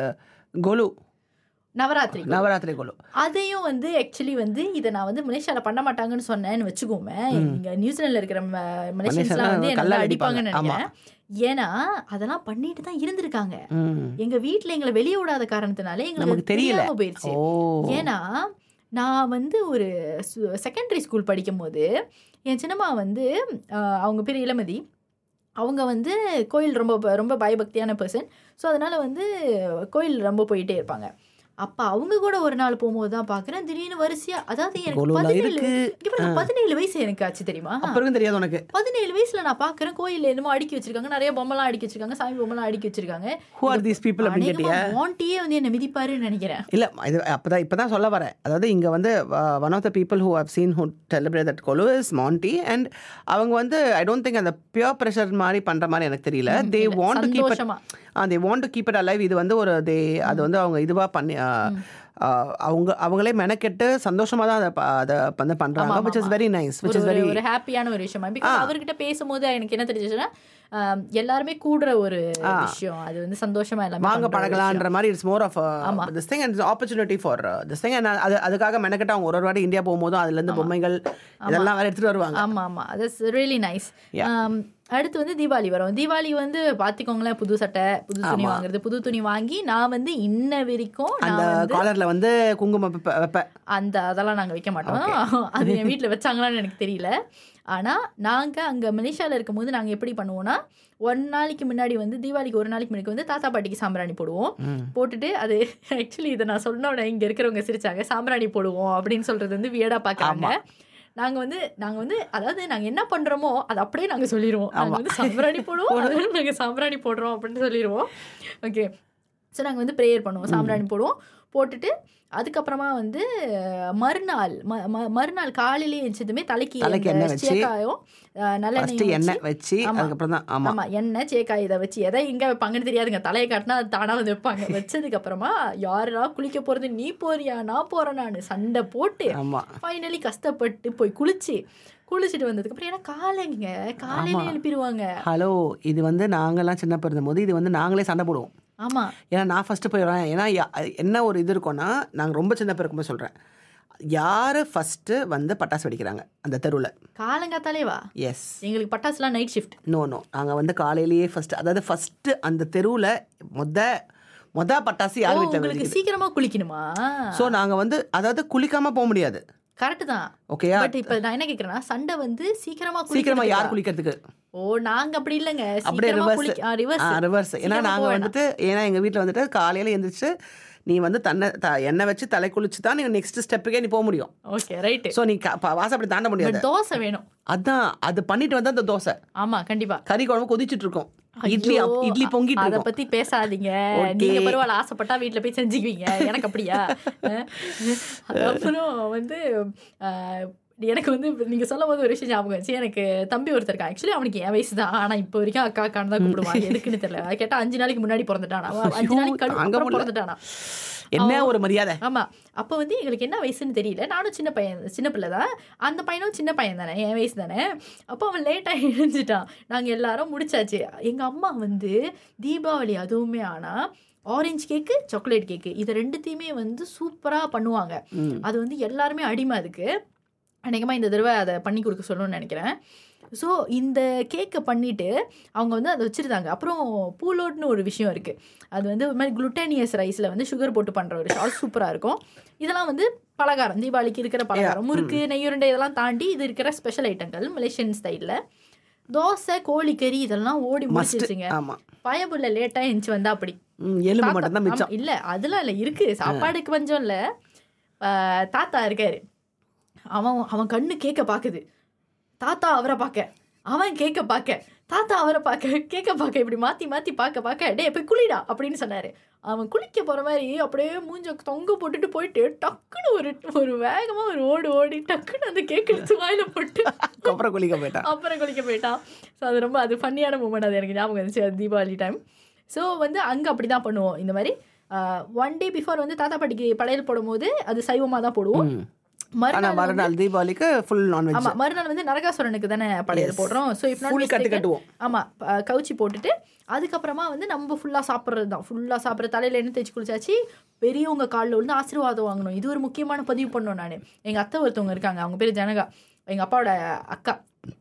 கோலு நவராத்திரி நவராத்திரி கோலு அதையும் வந்து ஆக்சுவலி வந்து இதை நான் வந்து மலேசியால பண்ண மாட்டாங்கன்னு சொன்னேன்னு வச்சுக்கோமே இங்க நியூசிலாந்துல இருக்கிற ம- மலேசியன்ஸ்லாம் வந்து என்ன கல்லால் அடிப்பாங்கன்னு அடிப்பாங்க. நினைக்கிறேன் ஏன்னா அதெல்லாம் பண்ணிட்டு தான் இருந்திருக்காங்க ம். எங்க வீட்ல எங்களை வெளியே விடாத காரணத்தினால நமக்கு எங்களுக்கு தெரியல. தெரியாம போயிருச்சு ஓ ஏன்னா நான் வந்து ஒரு செகண்டரி ஸ்கூல் படிக்கும்போது என் சின்னம்மா வந்து ஆஹ், அவங்க பேர் இளமதி அவங்க வந்து கோயில் ரொம்ப ரொம்ப பயபக்தியான பர்சன் ஸோ அதனால வந்து கோயில் ரொம்ப போயிட்டே இருப்பாங்க அப்ப அவங்க கூட ஒரு நாள் போகும்போது தான் பாக்குறேன் திடீர்னு வரிசையா அதாவது எனக்கு கொலுல பதினேழு இருக்கு. இங்க பாருங்க, பதினேழு வயசு எனக்கு ஆச்சு தெரியுமா அப்புறம் தெரியாது உனக்கு பதினேழு வயசுல நான் பாக்குறேன் கோயில்ல என்னமோ அடுக்கி வச்சிருக்காங்க நிறைய பொம்மைலாம் அடுக்கி வச்சிருக்காங்க சாமி பொம்மைலாம் அடுக்கி வச்சிருக்காங்க ஹூ ஆர் தீஸ் பீப்புள் அப்படின்னு கேட்டியா மாண்டியே வந்து என்ன மிதிப்பாருன்னு நினைக்கிறேன் இல்ல இது அப்பதான் இப்பதான் சொல்ல வரேன் அதாவது இங்க வந்து one of the people who have seen who celebrate that Golu is Mandy and அவங்க வந்து ஐ டோன்ட் திங்க் அந்த பியூர் ப்ரெஷர் மாதிரி பண்ற மாதிரி எனக்கு தெரியல தே வாண்ட் டு கீப் சந்தோஷமா. They want to keep it alive இது வந்து ஒரு தே அது வந்து அவங்க இதுவா பண்ணி ஆ, ஆ, அவங்க அவங்களே மெனக்கெட்டு சந்தோஷமா தான் அதை ப- அதை வந்து பண்றாங்க which is very nice which ஒரு இஸ் வெரி ஒரு ஹாப்பியான ஒரு விஷயமா பிகாஸ் அவர்கிட்ட பேசும்போது எனக்கு என்ன தெரிஞ்சுச்சுன்னா ஆம், எல்லாருமே கூடுற ஒரு விஷயம் அது வந்து சந்தோஷமா எல்லாமே வாங்க பண்ற ஒரு பழகலான்ற மாதிரி it's more of this thing and opportunity for this thing and அது அதுக்காக மெனக்கெட்டு அவங்க ஒரு ஒரு வாட்டி இந்தியா போகும்போதும் அதுல இருந்து பொம்மைகள் இதெல்லாம் வேற எடுத்துட்டு வருவாங்க ஆமா ஆமா தட்ஸ் ரியலி நைஸ் அடுத்து வந்து தீபாவளி வரும் தீபாவளி வந்து பாத்துக்கோங்களேன் புது சட்டை புது துணி வாங்குறது புது துணி வாங்கி நான் வந்து இன்ன வரைக்கும் அந்த நான் வந்து காலர்ல வந்து குங்குமம் வைப்ப- வைப்பேன் அந்த அதெல்லாம் நாங்க வைக்க மாட்டோம் அது என் வீட்ல வச்சாங்களான்னு எனக்கு தெரியல ஆனா நாங்க அங்க மலேசியால இருக்கும்போது நாங்க எப்படி பண்ணுவோம்னா ஒரு நாளைக்கு முன்னாடி வந்து தீபாவளிக்கு ஒரு நாளைக்கு முன்னாடி வந்து தாத்தா பாட்டிக்கு சாம்பிராணி போடுவோம் போட்டுட்டு அது ஆக்சுவலி இதை நான் சொன்னோட இங்க இருக்கிறவங்க சிரிச்சாங்க சாம்பிராணி போடுவோம் அப்படின்னு சொல்றது வந்து வியடா பாக்குறாங்க நாங்க வந்து நாங்க வந்து அதாவது நாங்க என்ன பண்றோமோ அது அப்படியே நாங்க சொல்லிடுவோம் நாங்க வந்து சாம்பிராணி போடுவோம் அதனால நாங்க சாம்பிராணி போடுறோம் அப்படின்னு சொல்லிடுவோம் ஓகே ஸோ நாங்கள் வந்து ப்ரேயர் பண்ணுவோம் சாம்பிராணி போடுவோம் போட்டுட்டு அதுக்கப்புறமா வந்து மறுநாள் ம- ம- மறுநாள் காலையிலே எழுந்ததுமே தலைக்கு தலைக்கு அந்த எண்ணெய் வச்சு, சேக்காயும் அஹ், ஃபர்ஸ்ட் நல்லெண்ணெயும் எண்ணெய் வச்சு வச்சு ஆமா. அதுக்கப்புறம் தான் ஆமா ஆமா எண்ணெய் சேக்காய் இதை வச்சு எதை எங்க வைப்பாங்கன்னு தெரியாதுங்க தலையை காட்டினா அது தானா வந்து வைப்பாங்க வச்சதுக்கு அப்புறமா யாரா குளிக்க போறது நீ போறியா நான் போறேன் நான் சண்டை போட்டு ஆமா ஃபைனலி கஷ்டப்பட்டு போய் குளிச்சு குளிச்சுட்டு வந்ததுக்கு அப்புறம் ஏன்னா காலைங்க காலையில எழுப்பிடுவாங்க ஹலோ இது வந்து நாங்கெல்லாம் சின்ன பிறந்த போது இது வந்து நாங்களே சண்டை போடுவோம் ஆமா ஏன்னா நான் ஃபர்ஸ்ட் போயிடுவேன் ஏன்னா யா- என்ன ஒரு இது இருக்கும்னா நாங்கள் ரொம்ப சின்ன பிறக்கும்போது சொல்கிறேன் யார் ஃபஸ்ட்டு வந்து பட்டாசு வெடிக்கிறாங்க அந்த தெருவில் காலங்காத்தாலே வா எஸ் எங்களுக்கு பட்டாசுலாம் நைட் ஷிஃப்ட் நோ நோ நாங்கள் வந்து காலையிலேயே ஃபஸ்ட்டு அதாவது ஃபஸ்ட்டு அந்த தெருவில் மொத மொத பட்டாசு யார் வீட்டில் உங்களுக்கு வெடிக்குது சீக்கிரமா குளிக்கணுமா ஸோ நாங்கள் வந்து அதாவது குளிக்காமல் போக முடியாது கரெக்ட் தான் ஓகேயா பட் இப்ப நான் என்ன கேக்குறேன்னா சண்டை வந்து சீக்கிரமா சீக்கிரமாக யார் குளிக்கிறதுக்கா? குளிக்கிறதுக்கு ஓ நாங்க அப்படி இல்லைங்க அப்படியே சீக்கிரமா ரிவர்ஸ் குளிக்க ரிவர்ஸ் ரிவர்ஸ் ஏன்னா நாங்கள் வந்துட்டு ஏன்னா எங்கள் வீட்டில் வந்துட்டு காலையில் எழுந்திரிச்சு நீ வந்து தன்னை த எண்ணெய் வச்சு தலை குளிச்சு தான் நீ நெக்ஸ்ட் ஸ்டெப்புக்கே நீ போக முடியும் ஓகே ரைட் ஸோ நீ க- ப- வாசப்படி தாண்ட முடியாது பட் தோசை வேணும் அதான் அது பண்ணிட்டு வந்தா அந்த தோசை ஆமா கண்டிப்பா கறி குழம்பு கொதிச்சிட்டு இருக்கும் இட்லி அப்- ஐயோ, இட்லி பொங்கிட்டு அத இருக்கும். பத்தி பேசாதீங்க Okay. நீங்க பரவாயில்ல ஆசைப்பட்டா வீட்ல போய் செஞ்சுக்குவீங்க எனக்கு அப்படியா அஹ், அப்புறம் வந்து அஹ், எனக்கு வந்து இப்ப நீங்க சொல்லும் போது ஒரு விஷயம் ஞாபகம் வந்துச்சு எனக்கு தம்பி ஒருத்தர் இருக்கான் ஆக்சுவலி அவனுக்கு என் வயசு தான் ஆனா இப்போ வரைக்கும் அக்கா அக்கான்னு தான் கூப்பிடுவான் எதுக்குன்னு தெரியல அது கேட்டா அஞ்சு நாளைக்கு முன்னாடி பிறந்துட்டானா அவன் அஞ்சு ஐயோ, நாளைக்கு கழு- தாங்க அப்புறம் முடியல. பிறந்துட்டானா என்ன ஒரு மரியாதை ஆமா அப்போ வந்து எங்களுக்கு என்ன வயசுன்னு தெரியல நானும் சின்ன பையன் சின்ன பிள்ளை தான் அந்த பையனும் சின்ன பையன் தானே என் வயசு தானே அப்போ அவன் லேட்டாக எழுந்துட்டான் நாங்கள் எல்லாரும் முடிச்சாச்சு எங்கள் அம்மா வந்து தீபாவளி அதுவுமே ஆனால் ஆரஞ்சு கேக்கு சாக்லேட் கேக்கு இது ரெண்டுத்தையுமே வந்து சூப்பராக பண்ணுவாங்க ம். அது வந்து எல்லாருமே அடிமை அதுக்கு அநேகமாக இந்த தடவை அதை பண்ணி கொடுக்க சொல்லணும்னு நினைக்கிறேன் ஸோ இந்த கேக்கை பண்ணிட்டு அவங்க வந்து அதை வச்சுருந்தாங்க அப்புறம் பூலோட்னு ஒரு விஷயம் இருக்குது அது வந்து ஒரு மாதிரி குளுட்டேனியஸ் ரைஸில் வந்து சுகர் போட்டு பண்ணுற ஒரு ஷால் சூப்பராக இருக்கும் இதெல்லாம் வந்து பலகாரம் தீபாவளிக்கு இருக்கிற பலகாரம் முறுக்கு நெய்யுருண்டை இதெல்லாம் தாண்டி இது இருக்கிற ஸ்பெஷல் ஐட்டங்கள் மலேசியன் ஸ்டைலில் தோசை கோழிக்கறி இதெல்லாம் ஓடி மஸ்ட் முடிச்சிருச்சுங்க ஆமா பயபுள்ள லேட்டாக எழுந்துச்சு வந்தா அப்படி ம், எலும்பு தாத்தா- மட்டும் தான் மிச்சம் ஆமா, இல்ல அதெல்லாம் இல்ல இருக்கு சாப்பாடுக்கு பஞ்சம் இல்ல ஆஹ் தாத்தா இருக்காரு அவன் அவன் கண்ணு கேக்க பாக்குது தாத்தா அவரை பார்க்க அவன் கேக்க பார்க்க தாத்தா அவரை பார்க்க கேக்க பார்க்க இப்படி மாத்தி மாத்தி பார்க்க பார்க்க டேய் போய் குளிடா அப்படின்னு சொன்னாரு அவன் குளிக்க போற மாதிரி அப்படியே மூஞ்ச தொங்க போட்டுட்டு போயிட்டு டக்குன்னு ஒரு ஒரு வேகமா ஒரு ஓடு ஓடி டக்குன்னு அந்த கேக் எடுத்து வாயில போட்டு அப்புறம் குளிக்க போயிட்டான் அப்புறம் குளிக்க போயிட்டான் ஸோ அது ரொம்ப அது ஃபன்னியான மூமெண்ட் அது எனக்கு ஞாபகம் இருந்துச்சு அது தீபாவளி டைம் ஸோ வந்து அங்கே அப்படி தான் பண்ணுவோம் இந்த மாதிரி ஒன் டே பிஃபோர் வந்து தாத்தா பாட்டிக்கு படையல் போடும்போது அது சைவமாக தான் போடுவோம் ம். ஆனா மறுநாள் வந்து- மறுநாள் தீபாவளிக்கு ஃபுல் நான்வெஜ் ஆமா மறுநாள் வந்து நரகாசுரனுக்கு தானே படையல் போடுறோம் ஸோ இப் ஃபுல் கட்டு கட்டுவோம் ஆமா ப- கவுச்சி போட்டுட்டு அதுக்கப்புறமா வந்து நம்ம ஃபுல்லா சாப்பிட்றது தான் ஃபுல்லா சாப்பிட்ற தலையில எண்ணெய் தேய்ச்சி குளிச்சாச்சு பெரியவங்க காலில் விழுந்து ஆசீர்வாதம் வாங்கணும் இது ஒரு முக்கியமான பதிவு பண்ணோம் நான் எங்க அத்தை ஒருத்தவங்க இருக்காங்க அவங்க பேர் ஜனகா எங்க அப்பாவோட அக்கா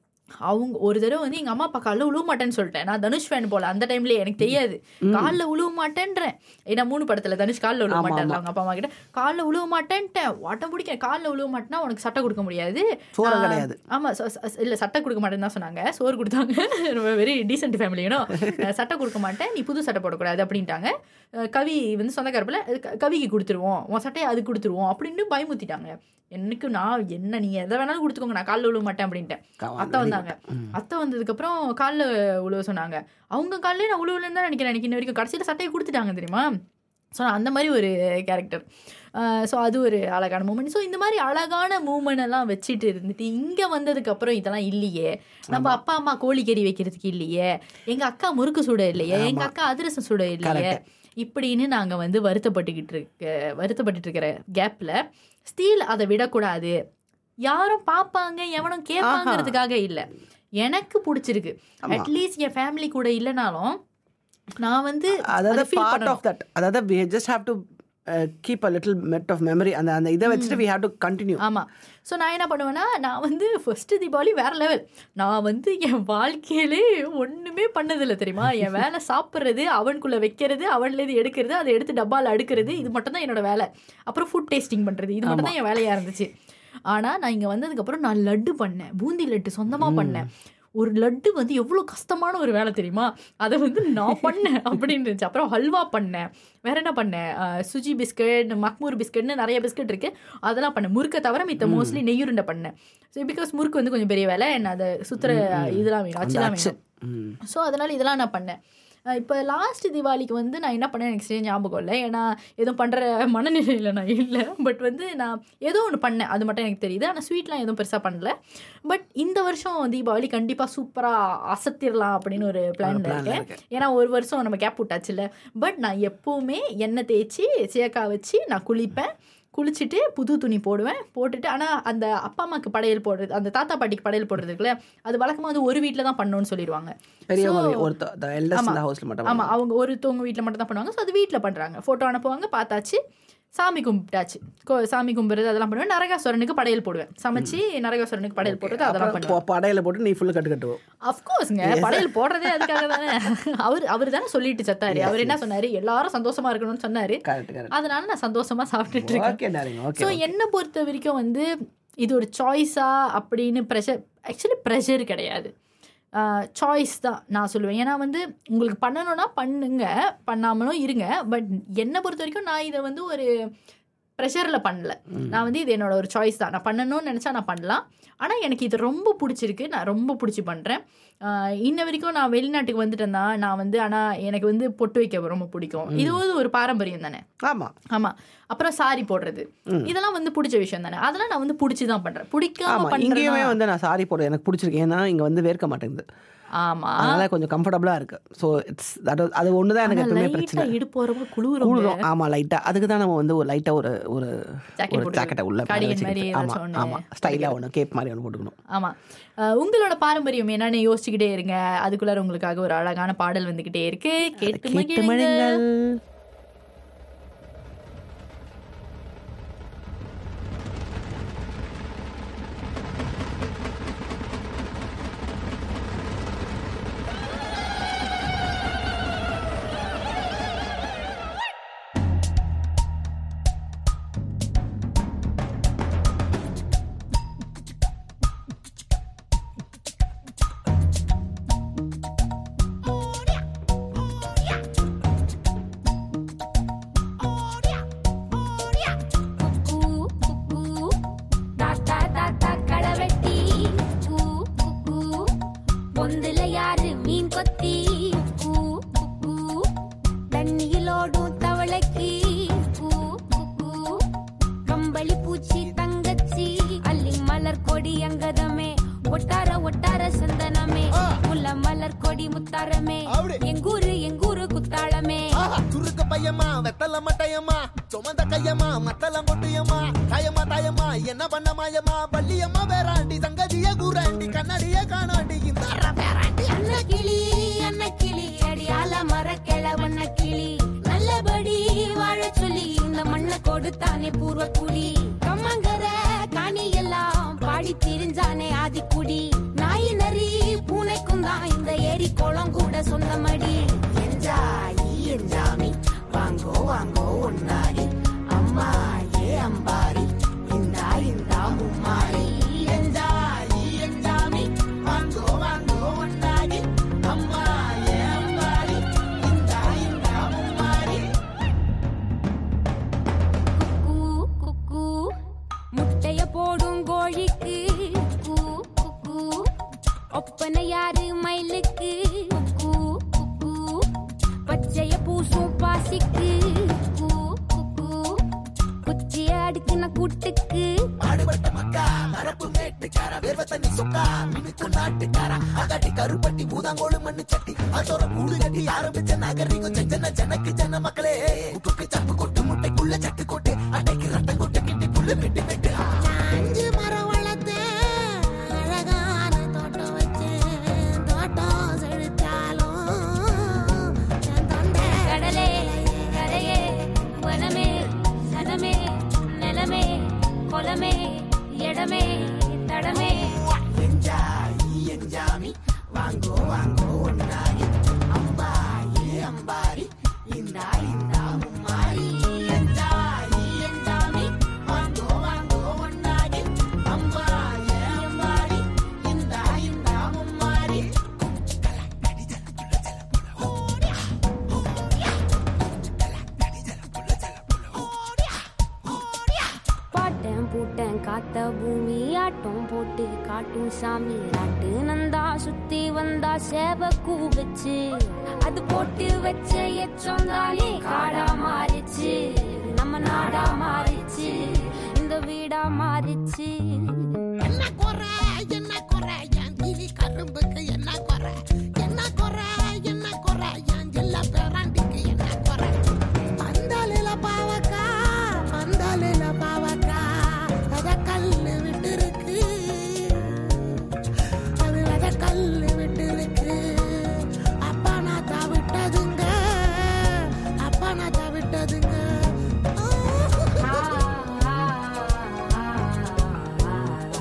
அவங்க ஒரு தடவை வந்து எங்க அம்மா அப்பா காலில் உழுவ மாட்டேன்னு சொல்லிட்டேன் நான் தனுஷ் ஃபேன் போல அந்த டைம்ல எனக்கு தெரியாது காலில் உழுவ மாட்டேன்றேன் ஏன்னா மூணு படத்துல தனுஷ் காலில் உழுவ ஆமா, மாட்டேன் அவங்க அப்பா அம்மா கிட்ட காலில் உழுவ மாட்டேன்ட்டேன் வாட்டம் பிடிக்க காலில் உழுவ மாட்டேன்னா உனக்கு சட்டை கொடுக்க முடியாது சோறம் ஆஹ், கிடையாது. ஆமா ச- ச- இல்ல சட்டை கொடுக்க மாட்டேன்னு தான் சொன்னாங்க சோறு கொடுத்தாங்க ரொம்ப வெரி டீசென்ட் ஃபேமிலினோ சட்டை கொடுக்க மாட்டேன் நீ புது சட்டை போடக்கூடாது அப்படின்ட்டாங்க அஹ் கவி வந்து சொந்தக்காரப்பில் கவிக்கு கொடுத்துருவோம் உன் சட்டையை அது கொடுத்துருவோம் அப்படின்னு பயமுத்திட்டாங்க எனக்கு நான் என்ன நீங்க எதை வேணாலும் கொடுத்துக்கோங்க நான் காலில் விழுவ மாட்டேன் அப்படின்ட்டேன் Come on, அத்தை very வந்தாங்க அத்தை வந்ததுக்கப்புறம் காலில் உழுவ சொன்னாங்க அவங்க காலிலே நான் உழுவுலன்னு தான் நினைக்கிறேன் எனக்கு இன்ன வரைக்கும் கடைசியில் சட்டையை கொடுத்துட்டாங்க தெரியுமா ஸோ அந்த மாதிரி ஒரு கேரக்டர் ஸோ அது ஒரு அழகான மூமெண்ட் ஸோ இந்த மாதிரி அழகான மூமெண்ட் எல்லாம் வச்சுட்டு இருந்துட்டு இங்கே வந்ததுக்கப்புறம் இதெல்லாம் இல்லையே நம்ம அப்பா அம்மா கோழிக்கறி வைக்கிறதுக்கு இல்லையே எங்கள் அக்கா முறுக்கு சுட இல்லையே எங்கள் அக்கா அதிரசம் சுட இல்லையே இப்படின்னு நாங்கள் வந்து வருத்தப்பட்டுக்கிட்டு இருக்க வருத்தப்பட்டுட்டு இருக்கிற கேப்பில் ஸ்டீல் அதை விடக்கூடாது யாரும் பார்ப்பாங்க எவனும் கேட்பாங்கிறதுக்காக இல்லை எனக்கு பிடிச்சிருக்கு அட்லீஸ்ட் என் ஃபேமிலி கூட இல்லைனாலும் நான் வந்து அதாவது அதை feel பார்ட் பண்ணணும். ஆஃப் தட் அதாவது we just have to keep a little bit of memory அந்த அந்த இதை வச்சுட்டு வி ஹேவ் டு கண்டினியூ ஆமா ஸோ நான் என்ன பண்ணுவேன்னா நான் வந்து ஃபர்ஸ்ட் தீபாவளி வேற லெவல் நான் வந்து என் வாழ்க்கையிலே ஒண்ணுமே பண்ணதில்லை தெரியுமா என் வேலை சாப்பிட்றது அவனுக்குள்ள வைக்கிறது அவன்லேருந்து எடுக்கிறது அதை எடுத்து டப்பாவில் அடுக்கிறது இது மட்டும் தான் என்னோட வேலை அப்புறம் ஃபுட் டேஸ்டிங் பண்றது இது மட்டும் தான் என் வேலையா இருந்துச்சு ஆனா நான் இங்க வந்ததுக்கப்புறம் நான் லட்டு பண்ணேன் பூந்தி லட்டு சொந்தமா பண்ணேன் ஒரு லட்டு வந்து எவ்வளோ கஷ்டமான ஒரு வேலை தெரியுமா அதை வந்து நான் பண்ணேன் அப்படின்னு இருந்துச்சு அப்புறம் ஹல்வா பண்ணேன் வேற என்ன பண்ணேன் அஹ், சுஜி பிஸ்கட் மக்மூர் பிஸ்கட்னு நிறைய பிஸ்கட் இருக்கு அதெல்லாம் பண்ணேன் முறுக்கை தவிர மித்த மோஸ்ட்லி நெய்யுருண்டை பண்ணேன் ஸோ பிகாஸ் முறுக்கு வந்து கொஞ்சம் பெரிய வேலை என்ன அதை சுத்துற இதெல்லாம் வேணும் அச்சுலாம் வேணும் ம் ஸோ அதனால் இதெல்லாம் நான் பண்ணேன் இப்போ லாஸ்ட் தீபாவளிக்கு வந்து நான் என்ன பண்ணேன் எனக்கு சரியா ஞாபகம் இல்லை ஏன்னா எதுவும் பண்ணுற மனநிலையில் நான் இல்லை பட் வந்து நான் ஏதோ ஒன்று பண்ணேன் அது மட்டும் எனக்கு தெரியுது ஆனால் ஸ்வீட்லாம் எதுவும் பெருசாக பண்ணல பட் இந்த வருஷம் தீபாவளி கண்டிப்பாக சூப்பராக அசத்திரலாம் அப்படின்னு ஒரு பிளான்ல planல இருக்கேன் ஏன்னா ஒரு வருஷம் நம்ம கேப் விட்டாச்சுல்ல பட் நான் எப்போவுமே எண்ணெய் தேய்ச்சி சேக்காய் வச்சு நான் குளிப்பேன் குளிச்சுட்டு புது துணி போடுவேன் போட்டுட்டு ஆனால் அந்த அப்பா அம்மாக்கு படையல் போடுறது அந்த தாத்தா பாட்டிக்கு படையல் போடுறது இருக்குல்ல அது வழக்கமாக வந்து ஒரு வீட்டில் தான் பண்ணணும்னு சொல்லிடுவாங்க பெரியவங்க So- ஒருத்தர் எல்டஸ்ட் இந்த ஹவுஸ்ல மட்டும் ஆமா அவங்க ஒருத்தவங்க வீட்டில் மட்டும் தான் பண்ணுவாங்க ஸோ அது வீட்டில் பண்றாங்க ஃபோட்டோ அனுப்புவாங்க பார்த்தாச்சு சாமி கும்பிட்டாச்சு கோ சாமி கும்பிடுறது அதெல்லாம் பண்ணுவேன் நரகாசுரனுக்கு படையல் போடுவேன் சமைச்சு நரகாசுரனுக்கு படையல் போடுறது அதெல்லாம் அப்புறம் பண்ணுவேன் பொ- படையில போட்டு நீ ஃபுல் கட்டு கட்டுவோம் அஃப்கோர்ஸ்ங்க படையல் போடுறதே அதுக்காக தானே அவர் அவர் தானே சொல்லிட்டு சத்தாரு அவர் என்ன சொன்னாரு எல்லாரும் சந்தோஷமா இருக்கணும்னு சொன்னாரு கரெக்ட் கரெக்ட் அதனால நான் சந்தோஷமா சாப்பிட்டுட்டு இருக்கேன் ஓகே டாரிங் ஸோ ஓகே என்னை பொறுத்த வரைக்கும் வந்து இது ஒரு சாய்ஸா அப்படின்னு ப்ரெஷர் ஆக்சுவலி ப்ரெஷர் கிடையாது சாய்ஸ் தான் நான் சொல்லுவேன் ஏன்னா வந்து உங்களுக்கு பண்ணணும்னா பண்ணுங்க பண்ணாமலும் இருங்க பட் என்னை பொறுத்த வரைக்கும் நான் இதை வந்து ஒரு ப்ரெஷரில் பண்ணல நான் வந்து இது என்னோட ஒரு சாய்ஸ் தான் நான் பண்ணணும்னு நினச்சா நான் பண்ணலாம் ஆனால் எனக்கு இது ரொம்ப பிடிச்சிருக்கு நான் ரொம்ப பிடிச்சி பண்ணுறேன் இன்ன வரைக்கும் நான் வெளிநாட்டுக்கு வந்துட்டேன்னா நான் வந்து ஆனால் எனக்கு வந்து பொட்டு வைக்க ரொம்ப பிடிக்கும் இது வந்து ஒரு பாரம்பரியம் தானே ஆமா ஆமாம் அப்புறம் சாரி போடுறது இதெல்லாம் வந்து பிடிச்ச விஷயம் தானே அதெல்லாம் நான் வந்து பிடிச்சி தான் பண்ணுறேன் பிடிக்காம ஆமா இங்கேயுமே பண்ணுறேன் வந்து நான் சாரி போட எனக்கு பிடிச்சிருக்கு ஏன்னா இங்க வந்து வேர்க்க மாட்டேங்குது ஆமாம் அதனால கொஞ்சம் கம்ஃபர்டபுளா இருக்கு ஸோ இட்ஸ் அது ஒன்று தான் எனக்கு எப்பவுமே பிரச்சனை லைட்டாக இடுப்பு வரப்போ குளிரும் கூடுறோம் ஆமா லைட்டா அதுக்கு தான் நம்ம வந்து ஒரு லைட்டா ஒரு ஒரு Jacket ஒரு போட்டு ஜாக்கெட்டை உள்ள மேல cardigan வச்சுக்கிட்டு. மாதிரி ஆமா ஏதாச்சும் ஒண்ணு ஆமா ஸ்டைலா ஒன்று கேப் மாதிரி ஒன்று போட்டுக்கணும் ஆமாம் அஹ் உங்களோட பாரம்பரியம் என்னன்னு யோசிச்சுக்கிட்டே இருங்க அதுக்குள்ளார உங்களுக்காக ஒரு அழகான பாடல் வந்துகிட்டே இருக்கு கேட்டு கேட்டு மகிழுங்க. மழுங்கள் குக்கு, குக்கு. தாத்தா, தாத்தா, களவெட்டி. கூ, குக்கு. பொந்துல யாரு மீன் கொத்தி கூ, குக்கு. தண்ணியில் ஓடும் தவளைக்கு கூ, குக்கு. கம்பளி பூச்சி தங்கச்சி அள்ளி மலர் கொடி அங்கதமே ஒட்டார ஒட்டார சந்தனமே முல்ல மலர் கொடி முத்தாரமே அப்படி. எங்கூரு எங்கூரு குத்தாளமே ஆஹா, சுருக்கு பையமா வெத்தல மட்டையம்மா சுமந்த கையம்மா மத்தல மொட்டையம்மா தாயம்மா தாயம்மா என்ன பண்ண மாயம்மா பள்ளியம்மா வேறாண்டி சங்கதிய கூறாண்டி கண்ணடிய காணாண்டி இந்த அன்ன கிளி அன்ன கிளி அடியால மர கிழவண்ண கிளி நல்லபடி வாழ சொல்லி இந்த மண்ணை கொடுத்தானே பூர்வ குடி கம்மங்கர காணி எல்லாம் பாடி திரிஞ்சானே ஆதிக்குடி நாய் நரி பூனைக்கும் தான் இந்த ஏரி குளம் கூட சொந்தமடி என்ஜாய் என்ஜாமி வாங்கோ வாங்கோ ஒன்னாரி அம்மா ஏ அம்பாரி இந்தா இந்தா மும்மாரி என்ஜாய் என்ஜாமி வாங்கோ வாங்கோ ஒன்னாரி அம்மா ஏ அம்பாரி இந்தா இந்தா மும்மாரி குக்கு குக்கு முட்டைய போடும் கோழிக்கு குக்கு குக்கு ஒப்பனை யாரு மயிலுக்கு குக்கு குக்கு பச்சைய பூசும் பாசிக்கு குக்கு குக்கு குச்சிய அடுக்கின கூட்டுக்கு ஆடுபட்ட மக்கா மரப்பு மேட்டுக்கார வேர்வ தண்ணி சொக்கா மினுக்கு நாட்டுக்கார அகட்டி கருப்பட்டி பூதாங்கோடு மண்ணு சட்டி அதோட கூடு கட்டி ஆரம்பிச்ச நாகரிகம் செஞ்சன ஜனக்கு ஜன மக்களே உப்புக்கு சப்பு கொட்டு முட்டைக்குள்ள சட்டு கொட்டு அட்டைக்கு ரத்தம் கொட்டு கிட்டி புல்லு மெட்டு மெட்டு அஞ்சு மரம் வளர்த்தேன் அழகான தோட்டம் வச்சேன் தோட்டம் செழித்தாலும் என் தொண்டை கடலே கரையே வனமே சனமே நிலமே குலமே இடமே தடமே என்ஜாய் என்ஜாமி வாங்கோ வாங்கோ ஒன்னாரி அம்பா ஏ அம்பாரி இந்தா இந்தா மும்மாரி என்ஜாய் என்ஜாமி வாங்கோ வாங்கோ ஒன்னாரி அம்பா ஏ அம்பாரி இந்தா இந்தா மும்மாரி பாட்டேன் பூட்டேன் காத்த பூமி ஆட்டம் போட்டு காட்டும் சாமி நாட்டு நந்தா சுத்தி வந்தா சேவ கூவச்சு அது போட்டு வச்ச எச்சம் தானே காடா மாறிச்சு நம்ம நாடா மாறிச்சு இந்த வீடா மாறிச்சு என்ன குறை என்ன குறை என் கிளி கரும்புக்கு என்ன குறை என்ன குறை என்ன குறை என் ஜில்ல பேராண்டிக்கு என்ன குறை பந்தலில பாவக்கா பந்தலில பாவக்கா அத கல்லு விட்டு இருக்கு அது அத கல்லு விட்டு இருக்கு அப்பா நான் தவிட்டதுங்க அப்பா நான் தவிட்டதுங்க ஆ, ஆ, ஆ, ஆ, ஆ.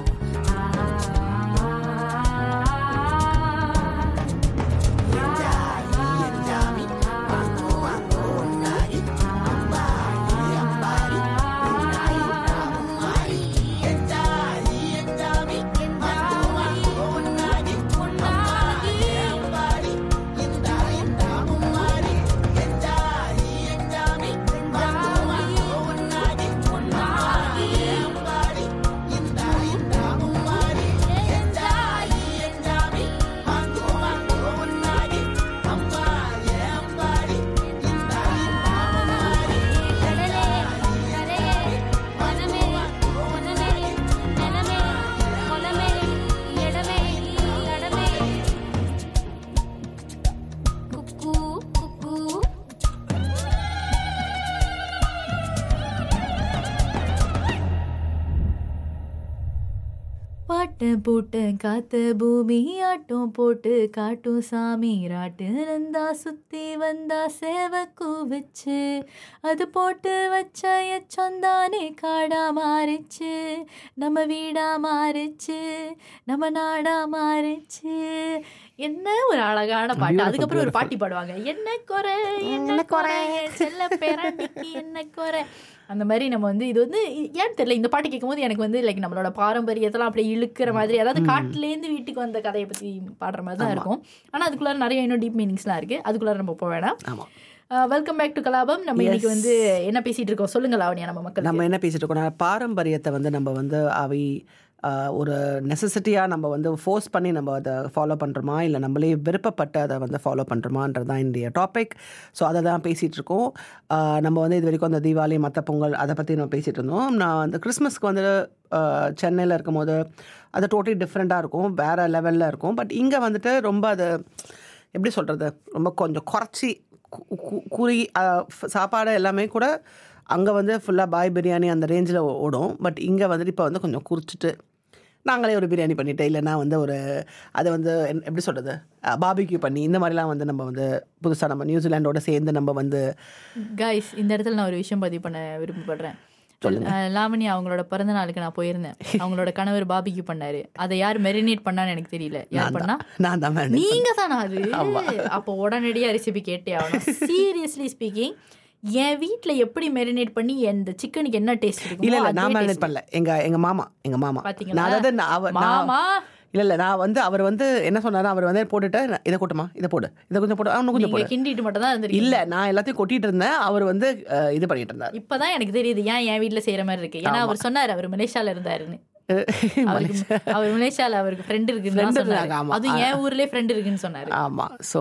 பாட்டேன் போட்டேன் காத்த பூமி ஆட்டம் போட்டு காட்டும் சாமி ராட்டு நந்தா சுத்தி வந்தா சேவை கூவிச்சு அது போட்டு வச்ச எச்சொந்தானே காடா மாறிச்சு நம்ம வீடா மாறிச்சு நம்ம நாடா மாறிச்சு என்ன ஒரு அழகான பாட்டு Beautiful, அதுக்கப்புறம் ஒரு beautiful. பாட்டி பாடுவாங்க என்ன குறை என்ன குறை செல்ல பேராண்டிக்கு என்ன குறை அந்த மாதிரி நம்ம வந்து இது வந்து ஏன்னு தெரியல இந்த பாட்டு கேட்கும்போது எனக்கு வந்து லைக் நம்மளோட பாரம்பரியத்தெல்லாம் அப்படியே இழுக்கிற மாதிரி அதாவது காட்டுலேருந்து வீட்டுக்கு வந்த கதையை பற்றி பாடுற மாதிரி தான் இருக்கும் ஆனால் அதுக்குள்ளார நிறைய இன்னும் டீப் மீனிங்ஸ்லாம் இருக்கு அதுக்குள்ளார நம்ம போக வேணாம் ஆமாம் வெல்கம் பேக் டு கலாபம் நம்ம இன்னைக்கு வந்து என்ன பேசிட்டு இருக்கோம் சொல்லுங்க லாவணியா நம்ம மக்கள் நம்ம என்ன பேசிட்டு இருக்கோம் பாரம்பரியத்தை வந்து நம்ம வந்து அவை ஆஹ், ஒரு நெசசிட்டியாக நம்ம வந்து ஃபோர்ஸ் பண்ணி நம்ம அதை ஃபாலோ பண்ணுறோமா இல்லை நம்மளே விருப்பப்பட்டு அதை வந்து ஃபாலோ பண்ணுறோமான்றது தான் இன்றைய டாபிக் ஸோ அதை தான் பேசிகிட்டு இருக்கோம் ஆஹ், நம்ம வந்து இது வரைக்கும் அந்த தீபாவளி மற்ற பொங்கல் அதை பற்றி நம்ம பேசிகிட்டு இருந்தோம் நான் அந்த கிறிஸ்மஸ்க்கு வந்து சென்னையில் இருக்கும்போது அது டோட்டலி டிஃப்ரெண்ட்டாக இருக்கும் வேறு லெவலில் இருக்கும் பட் இங்கே வந்துட்டு ரொம்ப அது எப்படி சொல்கிறது ரொம்ப கொஞ்சம் குறைச்சி கு- கு- குறி ஆஹ், ஃப- சாப்பாடு எல்லாமே கூட அங்கே வந்து ஃபுல்லாக பாய் பிரியாணி அந்த ரேஞ்சில் ஓடும் பட் இங்கே வந்துட்டு இப்போ வந்து கொஞ்சம் குறிச்சிட்டு நாங்களே ஒரு பிரியாணி பண்ணிட்டு இல்லைன்னா வந்து ஒரு அதை வந்து என்- எப்படி சொல்கிறது பாபிக்யூ பண்ணி இந்த மாதிரிலாம் வந்து நம்ம வந்து புதுசாக நம்ம நியூசிலாண்டோட சேர்ந்து நம்ம வந்து கைஸ் இந்த இடத்துல நான் ஒரு விஷயம் பதிவு பண்ண விருப்பப்படுறேன் அஹ் லாவணி அவங்களோட பிறந்த நாளுக்கு நான் போயிருந்தேன் அவங்களோட கணவர் பாபிக்கு பண்ணாரு அதை யார் மெரினேட் பண்ணான்னு எனக்கு தெரியல யார் பண்ணா நான் தான் வேணும் நீங்க தானா அது அப்போ உடனடியா ரெசிபி கேட்டே ஆகணும் சீரியஸ்லி ஸ்பீக்கிங் என் வீட்ல எப்படி மெரினேட் பண்ணி இந்த சிக்கனுக்கு என்ன டேஸ்ட் இருக்கும் இல்லை இல்லை நான் மேனேஜ் பண்ணல எங்கள் எங்கள் மாமா எங்கள் மாமா பாத்தீங்களா? நான் அதாவது நான் அவர் நான் மாமா இல்லை இல்லை நான் வந்து அவர் வந்து என்ன சொன்னாரு அவர் வந்து போட்டுட்டு நான் இதை கொட்டுமா இதை போடு இதை கொஞ்சம் போடு இன்னும் கொஞ்சம் நீங்க போடு கிண்டிட்டு மட்டும் தான் இருந்திருக்கீங்க இல்லை நான் எல்லாத்தையும் கொட்டிட்டு இருந்தேன் அவர் வந்து அஹ், இது பண்ணிட்டு இருந்தார் இப்பதான் எனக்கு தெரியுது ஏன் என் வீட்ல செய்யற மாதிரி இருக்கு ஏன்னா அவர் சொன்னாரு அவர் மலேசியால இருந்தாருன்னு அவருக்கு அவர் மலேசியால அவருக்கு ஃப்ரெண்ட் இருக்குன்னு Friend சொன்னாரு இருந்தாங்க, ஆமா. அது என் ஊர்லயே ஃப்ரெண்ட் இருக்குன்னு சொன்னாரு ஆமாம் ஸோ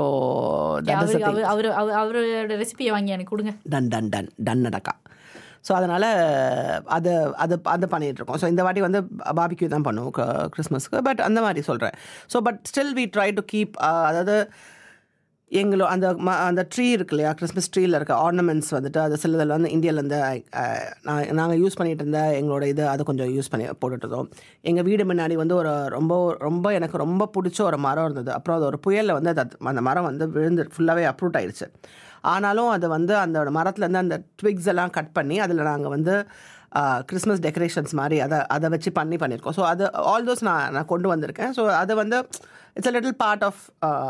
தட் இஸ் அவரு அவர் அவர் அவரோட ரெசிபியை வாங்கி எனக்கு கொடுங்க டன் டன் டன் டன் நடக்கா ஸோ அதனால் அது அது அது பண்ணிகிட்டு இருக்கோம் ஸோ இந்த வாட்டி வந்து பாபிக்யூ தான் பண்ணுவோம் க- கிறிஸ்மஸ்க்கு பட் அந்த மாதிரி சொல்கிறேன் so but still we try to keep அதாவது எங்களோ அந்த ம அந்த ட்ரீ இருக்கு இல்லையா கிறிஸ்மஸ் ட்ரீயில் இருக்க ஆர்னமெண்ட்ஸ் வந்துட்டு அது சிலதில் வந்து இந்தியாவிலேருந்து நான் நாங்கள் யூஸ் பண்ணிகிட்டு இருந்த எங்களோட இது அதை கொஞ்சம் யூஸ் பண்ணி போட்டுட்டு இருந்தோம் எங்கள் வீடு முன்னாடி வந்து ஒரு ரொம்ப ரொம்ப எனக்கு ரொம்ப பிடிச்ச ஒரு மரம் இருந்தது அப்புறம் அது ஒரு புயலில் வந்து அது அந்த மரம் வந்து விழுந்து ஃபுல்லாகவே அப்ரூட் ஆயிடுச்சு ஆனாலும் அது வந்து அந்த மரத்துலேருந்து அந்த ட்விக்ஸ் எல்லாம் கட் பண்ணி அதில் நாங்கள் வந்து கிறிஸ்மஸ் டெக்கரேஷன்ஸ் மாதிரி அதை அதை வச்சு பண்ணி பண்ணியிருக்கோம் ஸோ அது ஆல் தோஸ் நான் நான் கொண்டு வந்திருக்கேன் ஸோ அது வந்து it's a little part of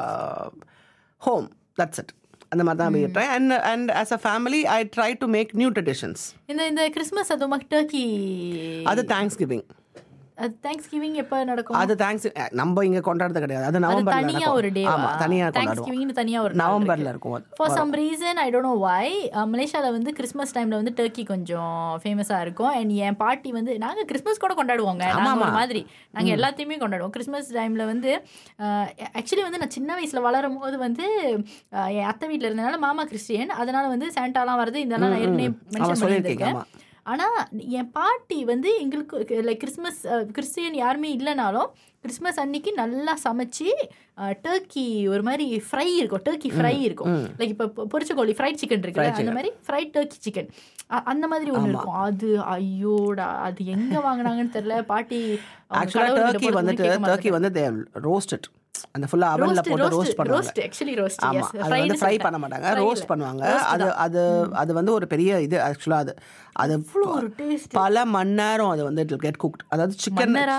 home that's it அந்த மாதிரி தான் போயிட்டேன் and and as a family I try to make new traditions இந்த இந்த கிறிஸ்மஸ் அதுவும் டர்க்கி அது தேங்க்ஸ் கிவிங் அது தேங்க்ஸ் கிவிங் எப்ப நடக்கும் அது தேங்க்ஸ் நம்ம இங்க கொண்டாடுறது கிடையாது அது அது நவம்பர்ல தனியா ஒரு டே ஆமா தனியா தேங்க்ஸ் கொண்டாடுவோம் கிவிங்னு தனியா ஒரு நவம்பர்ல இருக்கும் அது for some reason I don't know why மலேசியால வந்து கிறிஸ்மஸ் டைம்ல வந்து டர்க்கி கொஞ்சம் ஃபேமஸா இருக்கும் அண்ட் என் பாட்டி வந்து நாங்க கிறிஸ்மஸ் கூட கொண்டாடுவோங்க நாங்க ஒரு மாதிரி நாங்க எல்லாத்தையுமே கொண்டாடுவோம் கிறிஸ்மஸ் டைம்ல வந்து ஆக்சுவலி வந்து நான் சின்ன வயசுல வளரும் போது வந்து அஹ், என் அத்தை வீட்ல இருந்தனால மாமா கிறிஸ்டியன் அதனால வந்து சாண்டாலாம் வருது இதெல்லாம் நான் ஏற்கனவே மென்ஷன் அவன் சொல்லியிருக்கீங்க பண்ணியிருக்கேன் ஆமா ஆனா என் பாட்டி வந்து எங்களுக்கு லைக் கிறிஸ்மஸ் கிறிஸ்டியன் யாருமே இல்லைனாலும் கிறிஸ்மஸ் அன்னைக்கு நல்லா சமைச்சு டர்க்கி ஒரு மாதிரி ஃப்ரை இருக்கும் டர்க்கி ஃப்ரை இருக்கும் லைக் இப்போ பொரிச்ச கோழி ஃப்ரைட் சிக்கன் இருக்குல்ல அந்த மாதிரி ஃப்ரைட் டர்க்கி சிக்கன் அந்த மாதிரி ஒன்று இருக்கும் அது ஐயோடா அது எங்க வாங்குனாங்கன்னு தெரியல பாட்டி அவங்க ஆக்சுவலா கடவுள்கிட்ட டர்க்கி போறதுக்கு வந்துட்டு கேட்க டர்க்கி வந்து தே ரோஸ்டட் அந்த ஃபுல்லா அவன்ல Roast, போட்டு roast, ரோஸ்ட் பண்ணுவாங்க roast, actually roast, ஆமா yes. அது Fried வந்து ஃப்ரை சொல்லிட்டேன். பண்ண மாட்டாங்க Fry ரோஸ்ட் இல்ல. பண்ணுவாங்க Roast அது அது அது வந்து ஒரு பெரிய இது ஆக்சுவலா அது அது ஒரு taste. பல மணி நேரம் அது வந்து கெட் குக்ட் அதாவது சிக்கன் மன்னரா?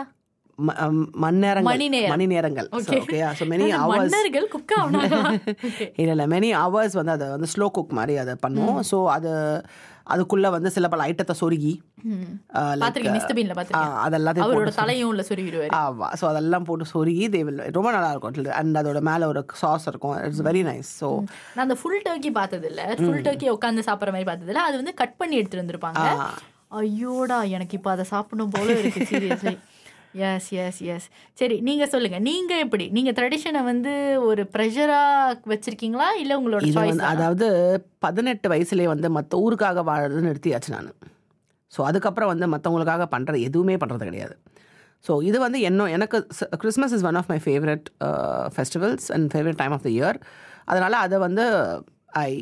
மணி நேரங்கள் மணி நேரம். மணி நேரங்கள் Okay. ஓகேயா ஸோ மெனி அது ஹவர்ஸ் மன்னர்கள் குக் ஆனாங்க இல்லை இல்லை மெனி ஹவர்ஸ் வந்து அதை வந்து ஸ்லோ குக் மாதிரி அதை பண்ணுவோம் ஸோ அது அதுக்குள்ள வந்து சில பல ஐட்டத்தை சொருகி uh, like, பாத்திருக்கேன் மிஸ்டர் பீன்ல ஆ, பாத்திருக்கேன் அதெல்லாத்தையும் அவரோட போட்டு தலையும் உள்ள சொருவிடுவாரு ஆமா ஸோ அதெல்லாம் போட்டு சொருகி தே will ரொம்ப நல்லா இருக்கும் அண்ட் அதோட மேலே ஒரு சாஸ் இருக்கும் இட்ஸ் வெரி நைஸ் ஸோ நான் அந்த ஃபுல் டர்க்கி பார்த்தது இல்ல ஃபுல் டர்க்கி உட்காந்து சாப்பிட்ற மாதிரி பார்த்தது இல்ல அது வந்து கட் பண்ணி எடுத்துட்டு வந்திருப்பாங்க ஐயோடா எனக்கு இப்போ அதை சாப்பிடணும் போல இருக்கு சீரியஸ்லி எஸ் எஸ் எஸ் சரி நீங்க சொல்லுங்க நீங்க எப்படி நீங்க ட்ரெடிஷனை வந்து ஒரு ப்ரெஷரா வச்சிருக்கீங்களா இல்ல உங்களோட இது சாய்ஸ் வந்து அதாவது பதினெட்டு வயசுலேயே வந்து மற்ற ஊருக்காக வாழறது நிறுத்தியாச்சு நான் ஸோ அதுக்கப்புறம் வந்து மற்றவங்களுக்காக பண்ணுறது எதுவுமே பண்ணுறது கிடையாது ஸோ இது வந்து என்ன எனக்கு Christmas is one of my favourite festivals and favourite time of the year அதனால் அதை வந்து I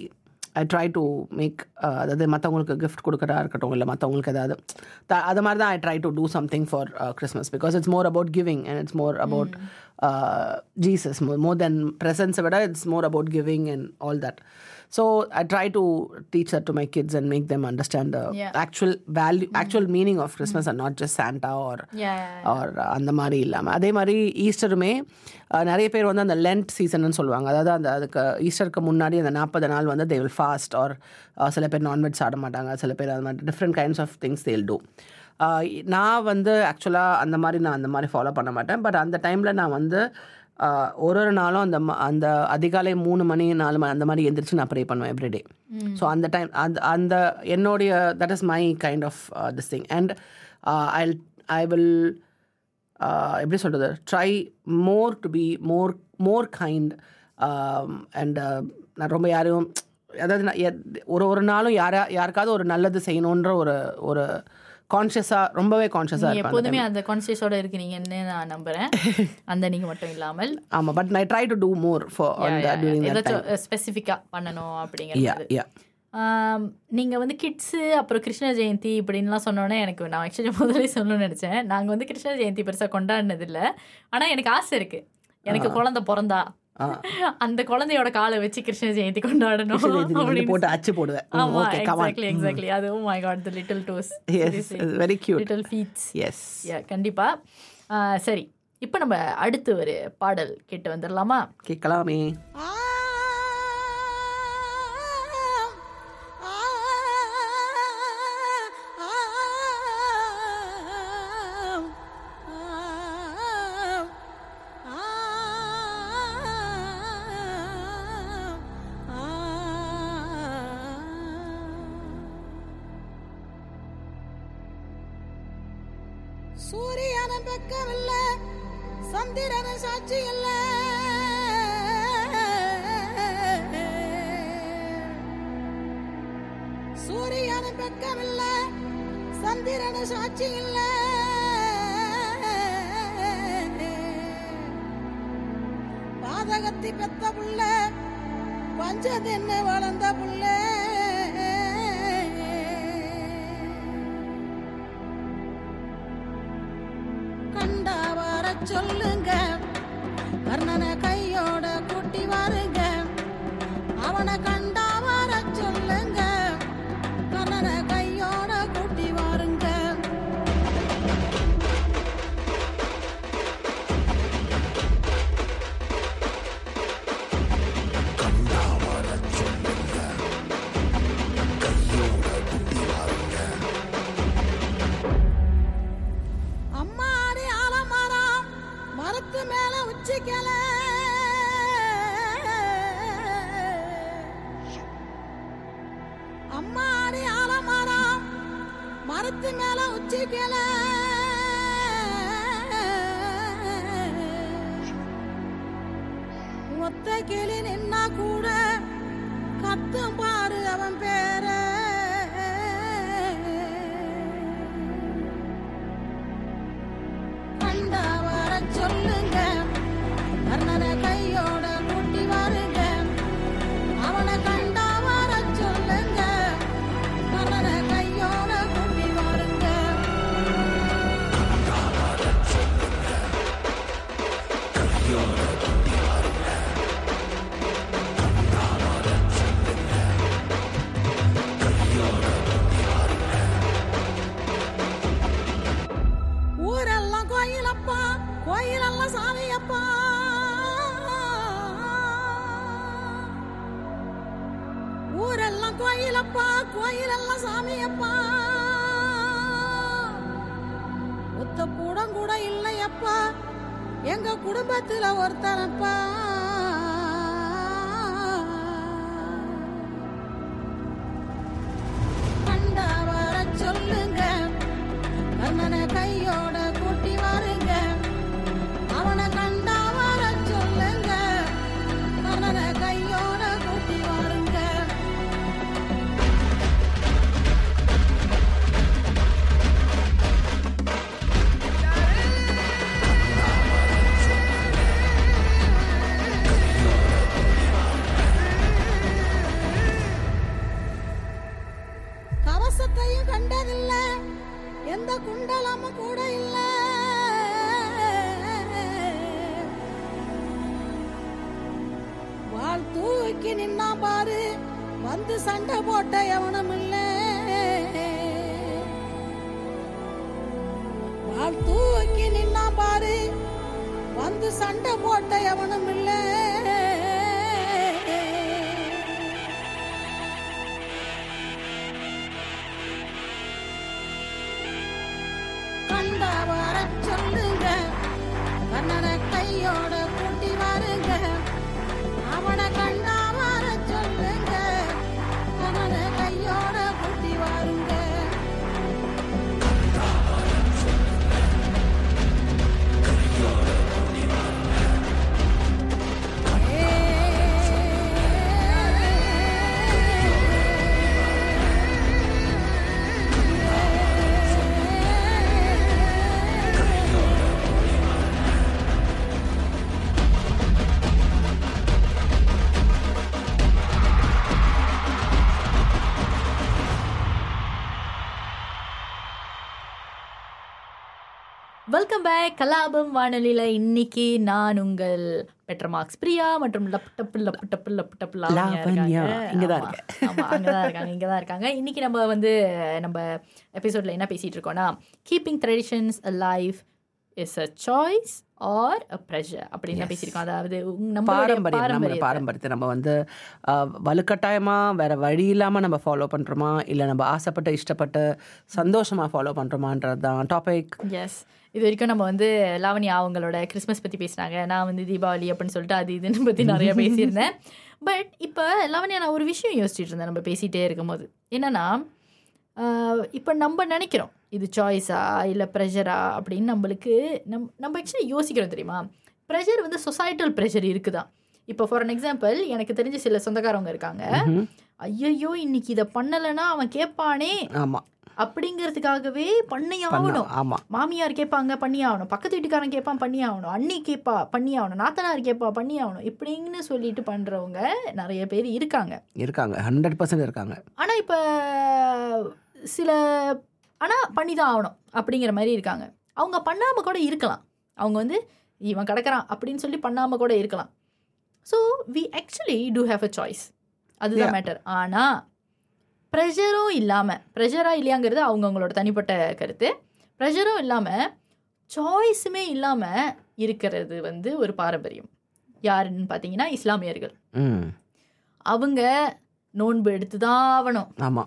I try to make அதாவது மற்றவங்களுக்கு கிஃப்ட் கொடுக்குறதா இருக்கட்டும் இல்லை மற்றவங்களுக்கு ஏதாவது த- அது மாதிரி தான் I try to do something for Christmas because it's more about giving and it's more about Jesus more than ப்ரெசன்ஸை விட it's more about giving and all that so I try to teach that to my kids and make them understand Yeah. Actual value actual meaning of Christmas and not just Santa or Yeah. Or அந்த மாதிரி இல்லாமல் அதே மாதிரி ஈஸ்டருமே அஹ், நிறைய பேர் வந்து அந்த Lent சீசன்னு சொல்லுவாங்க அதாவது அந்த அதுக்கு ஈஸ்டருக்கு முன்னாடி அந்த நாற்பது நாள் வந்து தே வில் ஃபாஸ்ட் ஆர் சில பேர் நான்வெஜ் சாப்பிட மாட்டாங்க சில பேர் அது மாதிரி different kinds of things they'll do நான் வந்து ஆக்சுவலாக அந்த மாதிரி நான் அந்த மாதிரி ஃபாலோ பண்ண மாட்டேன் பட் அந்த டைமில் நான் வந்து ஆஹ், ஒரு ஒரு நாளும் அந்த ம- அந்த அதிகாலை மூணு மணி நாலு மணி அந்த மாதிரி எந்திரிச்சு நான் ப்ரே பண்ணுவேன் எவ்ரிடே ஸோ அந்த டைம் அந்த அந்த என்னுடைய that is my kind of this thing and I I will எப்படி சொல்கிறது try more to be more more kind அண்ட் நான் ரொம்ப யாரையும் அதாவது நான் எத்- ஒரு ஒரு நாளும் யாரா யாருக்காவது ஒரு நல்லது செய்யணுன்ற ஒரு ஒரு கான்ஷியஸாக ரொம்பவே கான்ஷியஸாக நீங்க இருப்பேன் எப்போதுமே அந்த கான்சியஸோட இருக்கீங்கன்னு நான் நம்புறேன் அந்த நீங்க மட்டும் இல்லாமல் ஆமாம் but I try to do more for Yeah, on yeah, that during yeah. That time ஏதாச்சும் ஸ்பெசிஃபிக்கா பண்ணணும் யா அப்படிங்கிறது யா ஆம், நீங்க வந்து கிட்ஸு அப்புறம் கிருஷ்ண ஜெயந்தி இப்படின்லாம் சொன்னோன்னே எனக்கு நான் ஆக்சுவலி முதல்ல சொல்லணும்னு நினைச்சேன் நாங்க வந்து கிருஷ்ண ஜெயந்தி பெருசா கொண்டாடினது இல்ல ஆனா எனக்கு ஆசை இருக்கு எனக்கு குழந்தை பிறந்தா ஆ. அந்த குழந்தையோட காலை வச்சு கிருஷ்ண ஜெயந்தி கொண்டாடணும் இது வந்து அப்படின்னு போட்டு அச்சு போடுவேன் ஆமா ஓகே கமான் எக்ஸாக்ட்லி எக்ஸாக்ட்லி அதுவும் my god the little toes yes very cute little feets yes கண்டிப்பா ஆ, சரி இப்போ நம்ம அடுத்து ஒரு பாடல் கேட்டு வந்துடலாமா கேட்கலாமே சூரியன பெக்கமில்ல சந்திரன சாட்சி இல்ல சூரியன பெக்கமில்ல சந்திரன சாட்சி இல்ல பாதகத்தி பெத்த புள்ள பஞ்சதென்ன வளர்ந்த புள்ள கண்டா வர சொல்லுங்க கர்ணனை கையோட கூட்டி வாருங்க அவனை கண்டா வர சொல்லுங்க கர்ணனை கையோட கூட்டி வாருங்க அம்மாடி ஆலமரம் மரத்து மேல உச்சிக்கல அம்மாடி ஆலமரம் மரத்து மேல உச்சிக்கல ஒத்த கிளி நின்னா கூட கத்தும் பாரு அவன் பேர கண்டா வர சொல்லுங்க கர்ணனை கையோட கூட்டி வாருங்க அவனை கண்டா வர சொல்லுங்க கர்ணனை கையோட கூட்டி வாருங்க ஊரெல்லாம் கோயிலப்பா கோயிலெல்லாம் சாமியப்பா ஊரெல்லாம் கோயிலப்பா கோயிலெல்லாம் சாமியப்பா ஒத்த கூடம் கூட இல்லையப்பா எங்க குடும்பத்துல ஒருத்தனப்பா கண்டா வர சொல்லுங்க கர்ணனை கையோட கூட்டி வாருங்க அவனை கண்டா வர சொல்லுங்க கர்ணனை கையோட கூட்டி வாருங்க கண்ணா தூக்கி நின்னா பாரு வந்து சண்டை போட்ட எவனும் இல்ல வாள் தூக்கி நின்னா பாரு வந்து சண்டை போட்ட எவனும் இல்ல கண்டா வர சொல்லுங்க கண்ணனை கையோட கூட்டி வாருங்க அவனை கண்டா வர சொல்லுங்க கண்ணனை கையோட கூட்டி வாருங்க வெல்கம் பேக் கலாபம் வானொலியில இன்னைக்கு நான் உங்கள் பெட்ர மார்க்ஸ் பிரியா மற்றும் லப் டப்பு லப்பு டப்பு லப்பு டப்பு லாவண்யா லாவண்யா. இருக்காங்க. இங்கதான் ஆமா. இருக்கேன். ஆமா அங்கதான் இருக்காங்க இங்கதான் இருக்காங்க இன்னைக்கு நம்ம வந்து நம்ம எபிசோட்ல என்ன பேசிட்டு இருக்கோம்னா keeping traditions alive is a choice or a pressure அப்படின்னு தான் பேசியிருக்கோம் அதாவது உங்க- நம்மளுடைய பாரம்பரியம் நம்ம பாரம்பரியத்தை பாரம்பரியத்தை நம்ம வந்து அஹ், வலுக்கட்டாயமா வேற வழி இல்லாம நம்ம ஃபாலோ பண்றோமா இல்ல நம்ம ஆசைப்பட்டு இஷ்டப்பட்டு சந்தோஷமா ஃபாலோ பண்றோமான்றது தான் டாபிக் எஸ் இது வரைக்கும் நம்ம வந்து லாவண்யா அவங்களோட கிறிஸ்மஸ் பற்றி பேசினாங்க நான் வந்து தீபாவளி அப்படின்னு சொல்லிட்டு அது இதுன்னு பற்றி நிறைய பேசியிருந்தேன் பட் இப்போ லாவண்யா நான் ஒரு விஷயம் யோசிச்சுட்டு இருந்தேன் நம்ம பேசிகிட்டே இருக்கும்போது என்னன்னா இப்போ நம்ம நினைக்கிறோம் இது சாய்ஸா இல்லை ப்ரெஷரா அப்படின்னு நம்மளுக்கு நம் நம்ம ஆக்சுவலி யோசிக்கிறோம் தெரியுமா ப்ரெஷர் வந்து சொசைட்டல் ப்ரெஷர் இருக்குதா இப்போ ஃபார் அன் எக்ஸாம்பிள் எனக்கு தெரிஞ்ச சில சொந்தக்காரவங்க இருக்காங்க ஐயையோ இன்னைக்கு இதை பண்ணலைன்னா அவன் கேட்பானே ஆமா அப்படிங்கிறதுக்காகவே பண்ணி பண்ண- ஆகணும் ஆமா மாமியார் கேட்பாங்க பண்ணி ஆகணும் பக்கத்து வீட்டுக்காரன் கேட்பான் பண்ணி ஆகணும் அண்ணி கேட்பா பண்ணி ஆகணும் நாத்தனார் கேட்பா பண்ணி ஆகணும் இப்படின்னு சொல்லிட்டு பண்றவங்க நிறைய பேர் இருக்காங்க இருக்காங்க ஹண்ட்ரட் பர்சன்ட் இருக்காங்க ஆனா இப்ப சில ஆனா பண்ணி தான் ஆகணும் அப்படிங்கிற மாதிரி இருக்காங்க அவங்க பண்ணாம கூட இருக்கலாம் அவங்க வந்து இவன் கிடக்குறான் அப்படின்னு சொல்லி பண்ணாம கூட இருக்கலாம் so we actually do have a choice அதுதான் Yeah. மேட்டர் ஆனா ப்ரெஷரும் இல்லாம ப்ரெஷரா இல்லையாங்கிறது அவங்கவுங்களோட தனிப்பட்ட கருத்து ப்ரெஷரும் இல்லாம சாய்ஸுமே இல்லாம இருக்கிறது வந்து ஒரு பாரம்பரியம் யாருன்னு பார்த்தீங்கன்னா இஸ்லாமியர்கள் ம் அவங்க நோன்பு எடுத்து தான் ஆகணும் ஆமா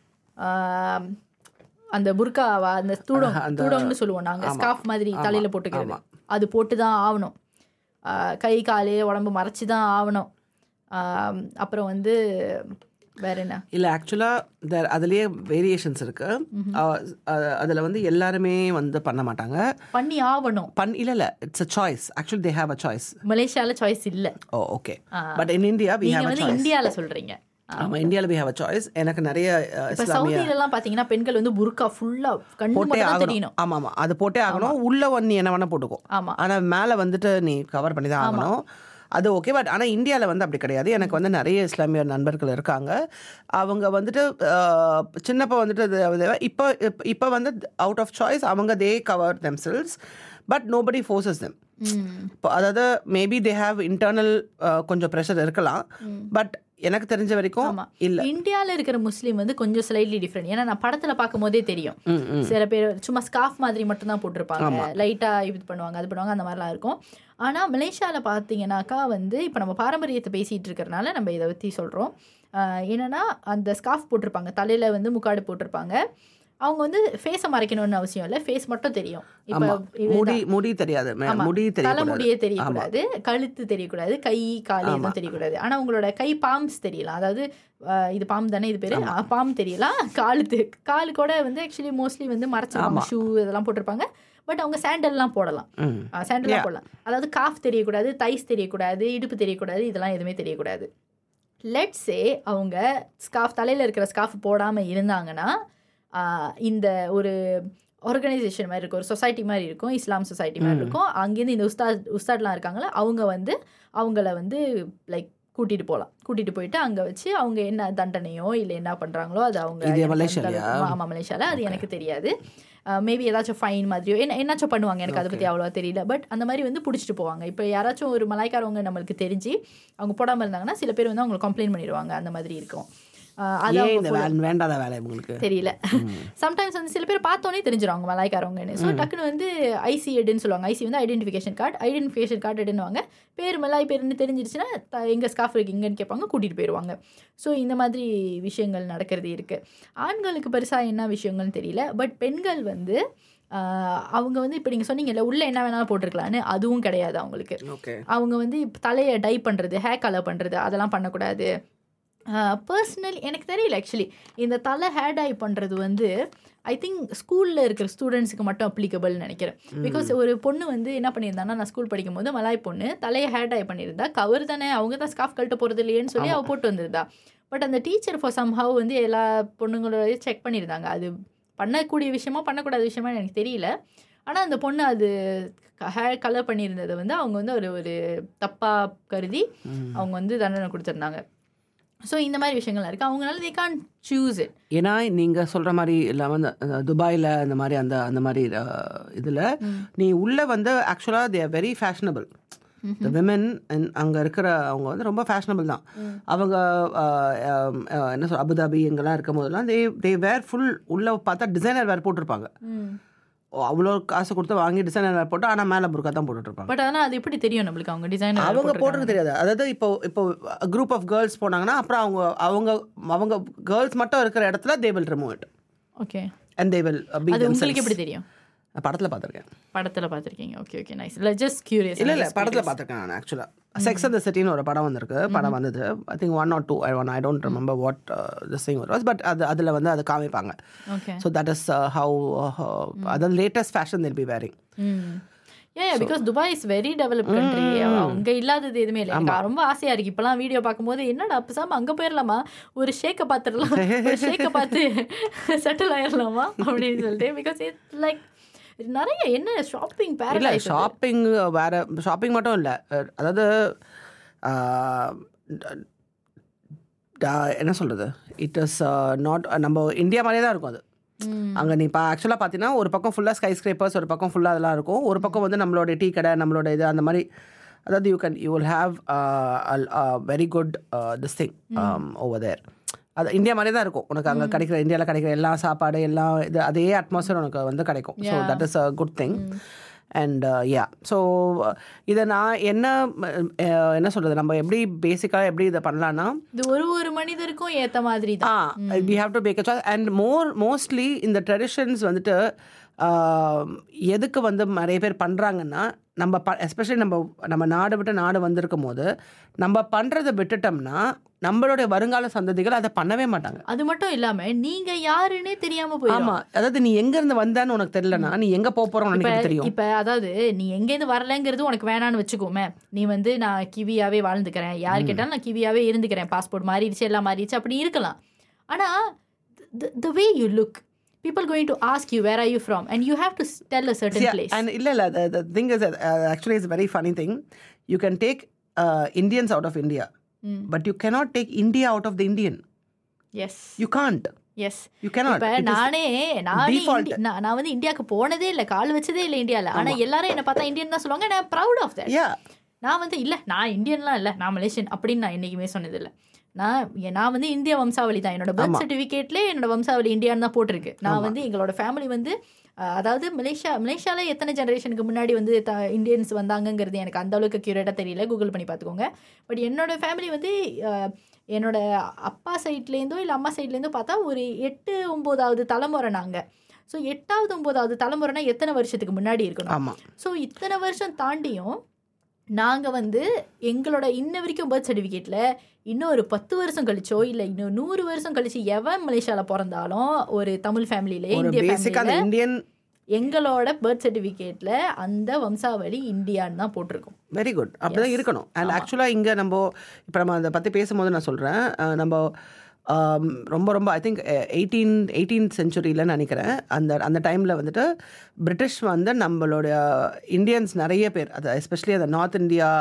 ஆம், அந்த புர்காவா அந்த தூடம் அந்த- தூடம்னு சொல்லுவோம் நாங்க ஆமா. ஸ்கார்ஃப் மாதிரி ஆமா. தலையில போட்டுக்கிறது ஆமா. அது போட்டு தான் ஆகணும் ஆ, கை காலு உடம்பு மறைச்சு தான் ஆகணும் ஆம், அப்புறம் வந்து வேற என்ன இல்ல ஆக்சுவலா அதுலயே வேரியேஷன்ஸ் இருக்கு அஹ், அஹ், அதுல வந்து எல்லாருமே வந்து பண்ண மாட்டாங்க பண்ணி ஆகணும் பண் இல்ல இல்ல it's a choice actually they have a choice மலேசியால சாய்ஸ் இல்ல ஓ ஓகே ஆ. பட் இன் இந்தியா வி நீங்க ஹேவ் அ வந்து சாய்ஸ் இந்தியால சொல்றீங்க ஆமா இந்தியால வி ஹேவ் அ சாய்ஸ் எனக்கு நிறைய அஹ், இப்ப இஸ்லாமிய சவுதியில எல்லாம் பாத்தீங்கன்னா பெண்கள் வந்து புர்கா ஃபுல்லா கண்ணு போட்டே மட்டும் தான் ஆகணும் தெரியணும் ஆமா ஆமா அது போட்டே ஆகணும் உள்ள வந்து நீ என்ன வேணா போட்டுக்கோ ஆமா ஆனா மேல வந்துட்டு நீ கவர் பண்ணி தான் ஆகணும் அது ஓகே பட் ஆனா இந்தியால வந்து அப்படி கிடையாது எனக்கு வந்து நிறைய இஸ்லாமிய நண்பர்கள் இருக்காங்க அவங்க வந்துட்டு அஹ், சின்னப்ப வந்துட்டு இது- இப்போ இப்ப- இப்போ வந்து அவுட் ஆஃப் சாய்ஸ் அவங்க they cover themselves but nobody forces them இப்போ அதாவது மேபி தே ஹாவ் இன்டர்னல் கொஞ்சம் ப்ரெஷர் இருக்கலாம் பட் எனக்கு தெரிஞ்ச வரைக்கும் ஆமா. இல்ல இந்தியால இருக்கிற முஸ்லீம் வந்து கொஞ்சம் ஸ்லைட்லி டிஃப்ரெண்ட் ஏன்னா நான் படத்துல பார்க்கும் போதே தெரியும் ம், ம். சில பேர் சும்மா ஸ்கார்ஃப் மாதிரி மட்டும் தான் போட்டிருப்பாங்க லைட்டா இது பண்ணுவாங்க அது பண்ணுவாங்க அந்த மாதிரிலாம் இருக்கும் ஆனா மலேசியால பாத்தீங்கன்னாக்கா வந்து இப்போ நம்ம பாரம்பரியத்தை பேசிட்டு இருக்கறனால நம்ம இதை பத்தி சொல்றோம் ஆஹ் என்னன்னா அந்த ஸ்கார்ஃப் போட்டிருப்பாங்க தலையில வந்து முக்காடு போட்டிருப்பாங்க அவங்க வந்து ஃபேஸை மறைக்கணும்னு அவசியம் இல்லை ஃபேஸ் மட்டும் தெரியும் இப்போ ஆமா முடி முடி தெரியாது மே- ஆமா. முடி தலைமுடியே தெரியக்கூடாது தெரியக்கூடாது கழுத்து தெரியக்கூடாது கை கால் எதுவும் தெரியக்கூடாது ஆனா உங்களோட கை பாம்ஸ் தெரியலாம் அதாவது அஹ், இது பாம் தானே இது பேரு அஹ், பாம் தெரியலாம் காலு தெ- காலு கூட வந்து ஆக்சுவலி மோஸ்ட்லி வந்து மறைச்சிருப்பாங்க ஷூ இதெல்லாம் போட்டிருப்பாங்க பட் அவங்க சாண்டல்லாம் போடலாம் ம். சாண்டல்லாம் போடலாம் அதாவது காஃப் தெரியக்கூடாது தைஸ் தெரியக்கூடாது இடுப்பு தெரியக்கூடாது இதெல்லாம் எதுவுமே தெரியக்கூடாது லெட்ஸே அவங்க ஸ்கார்ஃப் தலையில் இருக்கிற ஸ்கார்ஃப் போடாமல் இருந்தாங்கன்னா ஆஹ், இந்த ஒரு ஆர்கனைசேஷன் மாதிரி இருக்கும் ஒரு சொசைட்டி மாதிரி இருக்கும் இஸ்லாம் சொசைட்டி மாதிரி இருக்கும் அங்கேருந்து இந்த உஸ்தாத் உஸ்தாட்லாம் இருக்காங்களே அவங்க வந்து அவங்கள வந்து லைக் கூட்டிட்டு போகலாம் கூட்டிட்டு போயிட்டு அங்க வச்சு அவங்க என்ன தண்டனையோ இல்லை என்ன பண்றாங்களோ அது அவங்க இது எனக்கு அந்த மலேசியாலயா? அளவுக்கு- ஆமா மலேசியால அது எனக்கு தெரியாது மேபி ஏதாச்சும் ஃபைன் மாதிரியோ என்ன என்னாச்சும் பண்ணுவாங்க எனக்கு அதை பற்றி அவ்வளோவா தெரியல பட் அந்த மாதிரி வந்து பிடிச்சிட்டு போவாங்க இப்போ யாராச்சும் ஒரு மலாய்க்காரவங்க நம்மளுக்கு தெரிஞ்சு அவங்க போடாமல் இருந்தாங்கன்னா சில பேர் வந்து அவங்களை கம்ப்ளைண்ட் பண்ணிடுவாங்க அந்த மாதிரி இருக்கும் அஹ் அது ஏன் அவங்க இந்த வேலை வேண்டாத வேலை உங்களுக்கு தெரியல சம்டைம்ஸ் வந்து சில பேர் பார்த்தோன்னே தெரிஞ்சிடும் அவங்க மலாய்க்காரவங்கன்னு ஸோ டக்குன்னு வந்து ஐசி எடுன்னு சொல்லுவாங்க ஐசி வந்து ஐடென்டிஃபிகேஷன் கார்டு ஐடென்டிஃபிகேஷன் கார்டு எடுன்னுவாங்க பேர் மலாய் பேருன்னு தெரிஞ்சிருச்சுன்னா த- எங்க ஸ்காஃப் இருக்கு இங்கன்னு கேட்பாங்க கூட்டிகிட்டு போயிடுவாங்க ஸோ இந்த மாதிரி விஷயங்கள் நடக்கிறது இருக்குது ஆண்களுக்கு பெருசாக என்ன விஷயங்கள்னு தெரியல பட் பெண்கள் வந்து ஆஹ், அவங்க வந்து இப்போ நீங்கள் சொன்னீங்கல்ல உள்ளே என்ன வேணாலும் போட்டிருக்கலான்னு அதுவும் கிடையாது அவங்களுக்கு ஓகே அவங்க வந்து இப்ப தலையை டை பண்ணுறது ஹேர் கலர் பண்ணுறது அதெல்லாம் பண்ணக்கூடாது பர்சனலி எனக்கு தெரியல ஆக்சுவலி இந்த தலை ஹேர் டை பண்ணுறது வந்து ஐ திங்க் ஸ்கூலில் இருக்கிற ஸ்டூடெண்ட்ஸுக்கு மட்டும் அப்ளிகபிள்னு நினைக்கிறேன் பிகாஸ் ஒரு பொண்ணு வந்து என்ன பண்ணியிருந்தாங்கன்னா நான் ஸ்கூல் படிக்கும் போது மலாய் பொண்ணு தலையை ஹேர் டை பண்ணியிருந்தா கவர் தானே அவங்க தான் ஸ்காஃப் கழட்ட போகிறது இல்லையேன்னு சொல்லி அவள் போட்டு வந்திருந்தா பட் அந்த டீச்சர் ஃபார் சம்ஹவ் வந்து எல்லா பொண்ணுங்களோடய செக் பண்ணியிருந்தாங்க அது பண்ணக்கூடிய விஷயமா பண்ணக்கூடாத விஷயமா எனக்கு தெரியல ஆனால் அந்த பொண்ணு அது ஹேர் கலர் பண்ணியிருந்ததை வந்து அவங்க வந்து ஒரு ஒரு தப்பாக கருதி அவங்க வந்து தண்டனை கொடுத்துருந்தாங்க ஸோ இந்த மாதிரி விஷயங்கள்லாம் இருக்குது அவங்களால தே கான் சூஸ் இட் ஏன்னா நீங்க சொல்ற மாதிரி இல்லாம இந்த அஹ், துபாயில அந்த மாதிரி அந்த அந்த மாதிரி அஹ், இதுல நீ உள்ள வந்து ஆக்சுவலா they are very fashionable the women அங்க இருக்கிற அவங்க வந்து ரொம்ப ஃபேஷனபிள் தான் அவங்க அஹ், அஹ், அஹ், என்ன சொல் அபுதாபி இங்கெல்லாம் இருக்கும் போதெல்லாம் தே தே வேர் ஃபுல் உள்ள பார்த்தா டிசைனர் வேர் போட்டிருப்பாங்க ஓ, அவ்வளோ காசு கொடுத்து வாங்கி டிசைனர் வேர் போட்டு ஆனா மேல புர்கா தான் போட்டுட்டு இருப்பாங்க பட் ஆனால் அது எப்படி தெரியும் நம்மளுக்கு அவங்க டிசைன் அவங்க போட்டுருக்கு தெரியாது அதாவது இப்போ இப்போ குரூப் ஆஃப் கேர்ள்ஸ் போனாங்கன்னா அப்புறம் அவங்க அவங்க அவங்க கேர்ள்ஸ் மட்டும் இருக்கிற இடத்துல they will remove it okay and they will be அது உங்களுக்கு எப்படி தெரியும் படத்தில் பார்த்துருக்கேன் படத்தில் பார்த்துருக்கீங்க ஓகே ஓகே நைஸ் இல்லை ஜஸ்ட் கியூரியஸ் இல்லை இல்லை படத்தில் பார்த்துருக்கேன் நான் ஆக்சுவலாக செக்ஸ் அந்த சிட்டின்னு ஒரு படம் வந்திருக்கு படம் வந்தது I think one or two I one I don't remember what this thing was but அது அதில் வந்து அது காமிப்பாங்க okay so that is how அதாவது latest fashion till be wearing hmm ஏ because Dubai is very develop country அங்க இல்லாதது எதுவுமே இல்லை எனக்கு ரொம்ப ஆசையா இருக்கு இப்பெல்லாம் வீடியோ பார்க்கும்போது என்னடா பேசாம அங்க போயிடலாமா ஒரு ஷேக்கை பார்த்துடலாம் ஒரு ஷேக்கை பார்த்து செட்டில் ஆயிடலாமா அப்படின்னு சொல்லிட்டு பிகாஸ் இட் லைக் நிறைய என்ன ஷாப்பிங் இல்லை பேரடைஸ் ஷாப்பிங் வேற ஷாப்பிங் மட்டும் இல்லை அதாவது ஆஹ், டா- என்ன சொல்கிறது இட் இஸ் நாட் நம்ம இந்தியா மாதிரியே தான் இருக்கும் அது அங்கே நீ இப்போ ஆக்சுவலாக பார்த்தீங்கன்னா ஒரு பக்கம் ஃபுல்லாக ஸ்கை ஸ்கிரேப்பர்ஸ் ஒரு பக்கம் ஃபுல்லாக அதெல்லாம் இருக்கும் ஒரு பக்கம் வந்து நம்மளோட டீ கடை நம்மளோட இது அந்த மாதிரி அதாவது you can you will have very good this thing over there அது இந்தியா மாதிரியே தான் இருக்கும் உனக்கு அங்கே கிடைக்கிற இந்தியாவில் கிடைக்கிற எல்லா சாப்பாடு எல்லாம் இது அதே அட்மாஸ்பியர் உனக்கு வந்து கிடைக்கும் so that is a good thing and yeah so இதை நான் என்ன அஹ், என்ன சொல்கிறது நம்ம எப்படி பேசிக்காக எப்படி இதை பண்ணலான்னா இது ஒரு ஒரு மனிதருக்கும் ஏத்த மாதிரி ஆ தான் we have to make a choice and more mostly இந்த ட்ரெடிஷன்ஸ் வந்துட்டு ஆம், எதுக்கு வந்து நிறைய பேர் பண்ணுறாங்கன்னா நம்ம ப எஸ்பெஷலி நம்ம நம்ம நாடு விட்டு நாடு வந்திருக்கும் போது நம்ம பண்ணுறதை விட்டுட்டோம்னா நம்மளுடைய வருங்கால சந்ததிகள் அதை பண்ணவே மாட்டாங்க அது மட்டும் இல்லாம நீங்க யாருன்னே தெரியாம போயிடும் ஆமா அதாவது நீ எங்க இருந்து வந்தான்னு உனக்கு தெரியலனா நீ எங்க போக போறோம்னு இப்ப எனக்கு தெரியும் இப்ப அதாவது நீ எங்கேருந்து வரலங்கிறது உனக்கு வேணான்னு வச்சுக்கோமே நீ வந்து நான் கிவியாவே வாழ்ந்துக்கிறேன் யார் கேட்டாலும் நான் கிவியாவே இருந்துக்கிறேன் பாஸ்போர்ட் மாறிடுச்சு எல்லாம் மாறிடுச்சு அப்படி இருக்கலாம் ஆனா the way you look people going to ask you where are you from and you have to s- tell a certain Yeah, place and இல்ல இல்ல the, the thing is that, uh, actually it's a very funny thing you can take uh, Indians out of India but you cannot take India out of the Indian yes you can't yes you cannot இப்ப It is நானே நானே default. Hindi- நான் நான் வந்து இந்தியாவுக்கு போனதே இல்ல கால் வச்சதே இல்ல இந்தியால ஆனா எல்லாரும் என்ன பார்த்தா இந்தியன் தான் சொல்லுவாங்க நான் ப்ரௌட் ஆஃப் தட் yeah நான் வந்து இல்லை நான் இந்தியன்லாம் இல்லை நான் மலேசியன் அப்படின்னு நான் என்றைக்குமே சொன்னதில்லை நான் எ- நான் வந்து இந்திய வம்சாவளி தான் என்னோட பர்த் சர்டிஃபிகேட்லேயே என்னோட வம்சாவளி இந்தியான்னு தான் போட்டிருக்கு நான் வந்து எங்களோட ஃபேமிலி வந்து அஹ், அதாவது மலேசியா மலேசியால எத்தனை ஜெனரேஷனுக்கு முன்னாடி வந்து த இந்தியன்ஸ் வந்தாங்கங்கிறது எனக்கு அந்த அளவுக்கு க்யூரேட்டாக தெரியல கூகுள் பண்ணி பார்த்துக்கோங்க பட் என்னோட ஃபேமிலி வந்து அஹ், என்னோட அப்பா சைட்லேருந்தோ இல்லை அம்மா சைட்லேருந்தோ பார்த்தா ஒரு எட்டு ஒம்போதாவது தலைமுறை நாங்கள் ஸோ எட்டாவது ஒம்போதாவது தலைமுறைனா எத்தனை வருஷத்துக்கு முன்னாடி இருக்கணும் ஆமா ஸோ இத்தனை வருஷம் தாண்டியும் நாங்கள் வந்து எங்களோட இன்ன வரைக்கும் பர்த் சர்டிஃபிகேட்டில் இன்னும் ஒரு பத்து வருஷம் கழிச்சோ இல்லை இன்னும் நூறு வருஷம் கழிச்சு எவன் மலேசியாவில் பிறந்தாலும் ஒரு தமிழ் ஃபேமிலியில ஒரு இந்திய பேசிக்கா அந்த ஃபேமிலியில் இந்தியன் எங்களோட பர்த் சர்டிஃபிகேட்டில் அந்த வம்சாவளி இந்தியான்னு தான் போட்டிருக்கும் வெரி குட் அப்படிதான் இருக்கணும் அண்ட் ஆக்சுவலாக இங்கே நம்ம இப்போ நம்ம அதை பற்றி பேசும்போது நான் சொல்கிறேன் நம்ம ஆம், ரொம்ப ரொம்ப ஐ திங்க் எயிட்டீன் எயிட்டீன் செஞ்சுரியில் நினைக்கிறேன் அந்த அந்த டைமில் வந்துட்டு பிரிட்டிஷ் வந்து நம்மளுடைய இந்தியன்ஸ் நிறைய பேர் அது எஸ்பெஷலி அந்த நார்த் இந்தியா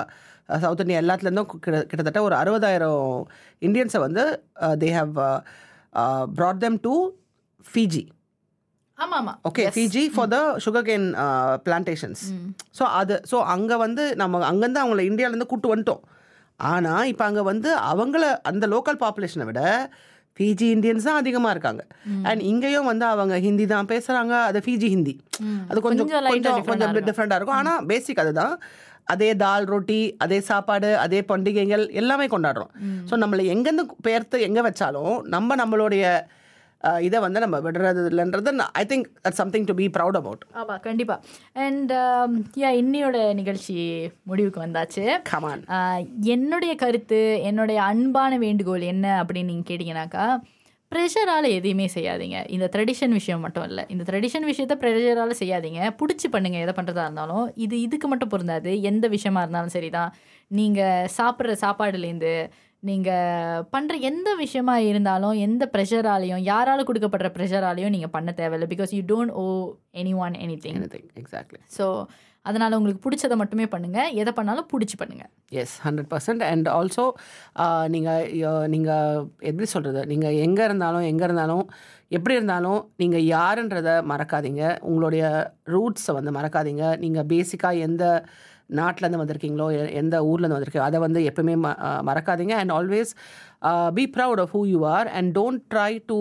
சவுத் இந்தியா எல்லாத்துலேருந்தும் கிட்ட கிட்டத்தட்ட ஒரு அறுபதாயிரம் இந்தியன்ஸை வந்து they have brought them to Fiji ஆமா ஆமா okay Yes. Fiji for the sugar cane plantations so அது ஸோ அங்கே வந்து நம்ம அங்கேருந்து அவங்கள இந்தியாவிலேருந்து கூட்டு வந்துட்டோம் ஆனால் இப்போ அங்கே வந்து அவங்கள அந்த லோக்கல் பாப்புலேஷனை விட ஃபிஜி இந்தியன்ஸ் தான் அதிகமாக இருக்காங்க அண்ட் இங்கேயும் வந்து அவங்க ஹிந்தி தான் பேசுகிறாங்க அது ஃபிஜி ஹிந்தி அது கொஞ்சம் கொஞ்சம் light ஆ கொஞ்சம் different ஆ கொஞ்சம் இருக்கும். டிஃப்ரெண்ட்டாக இருக்கும் ஆனால் பேசிக் அதுதான் அதே தால் ரொட்டி அதே சாப்பாடு அதே பண்டிகைகள் எல்லாமே கொண்டாடுறோம் ஸோ நம்மளை எங்கேருந்து பெயர்த்து எங்கே வச்சாலும் நம்ம நம்மளுடைய அஹ், இதை வந்து நம்ம விடுறது இல்லைன்றது I think that something to be proud about ஆமா கண்டிப்பா அண்ட் யா இன்னியோட நிகழ்ச்சி முடிவுக்கு வந்தாச்சு கமான் ஆஹ், என்னுடைய கருத்து என்னுடைய அன்பான வேண்டுகோள் என்ன அப்படின்னு நீங்கள் கேட்டிங்கனாக்கா ப்ரெஷரால் எதையுமே செய்யாதீங்க இந்த ட்ரெடிஷன் விஷயம் மட்டும் இல்லை இந்த ட்ரெடிஷன் விஷயத்த ப்ரெஷரால் செய்யாதீங்க பிடிச்சி பண்ணுங்கள் எதை பண்ணுறதா இருந்தாலும் இது இதுக்கு மட்டும் பொருந்தாது எந்த விஷயமா இருந்தாலும் சரி தான் நீங்கள் சாப்பிட்ற சாப்பாடுலேருந்து நீங்கள் பண்ணுற எந்த விஷயமா இருந்தாலும் எந்த ப்ரெஷராலையும் யாரால கொடுக்கப்படுற ப்ரெஷராலையும் நீங்கள் பண்ண தேவையில்லை because you don't owe anyone anything anything exactly so அதனால் உங்களுக்கு பிடிச்சதை மட்டுமே பண்ணுங்கள் எதை பண்ணாலும் பிடிச்சி பண்ணுங்கள் yes hundred percent and also நீங்கள் நீங்கள் எப்படி சொல்கிறது நீங்கள் எங்கே இருந்தாலும் எங்கே இருந்தாலும் எப்படி இருந்தாலும் நீங்கள் யாருன்றதை மறக்காதீங்க உங்களுடைய ரூட்ஸை வந்து மறக்காதீங்க நீங்கள் பேசிக்காக எந்த நாட்டிலேருந்து வந்திருக்கீங்களோ எ- எந்த ஊர்லேருந்து வந்திருக்கீங்களோ அதை வந்து எப்பவுமே ம அஹ், மறக்காதீங்க and always be proud of who you are and don't try to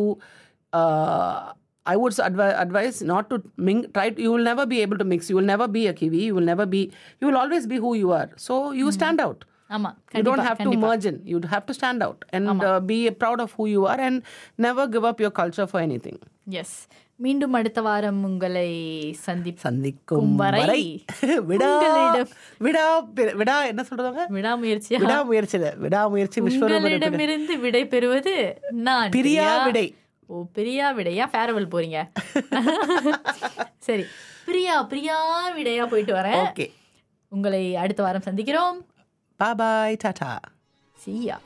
I would advi- advise not to ming. Try. To, you will never be able to mix. You will never be a Kiwi. You will never be. You will always be who you are. So you stand out. ஆமாம் You don't have to merge in. You have to stand out and uh, be proud of who you are and never give up your culture for anything. Yes மீண்டும் அடுத்த வாரம் உங்களை சந்திப்போம் சந்திக்கும் வரை வரை விடா உங்களிடம் விடா விடா என்ன சொல்றாங்க விடாமுயற்சியா விடாமுயற்சி இல்ல விடாமுயற்சி விஸ்வரூப உங்களிடமிருந்து விடை பெறுவது நான் பிரியா பிரியா. விடை. ஓ பிரியா விடையா ஃபேரவல் போறீங்க சரி பிரியா பிரியா விடையா போயிட்டு வரேன் ஓகே உங்களை அடுத்த வாரம் சந்திக்கிறோம் பாய் பாய் டாடா சியா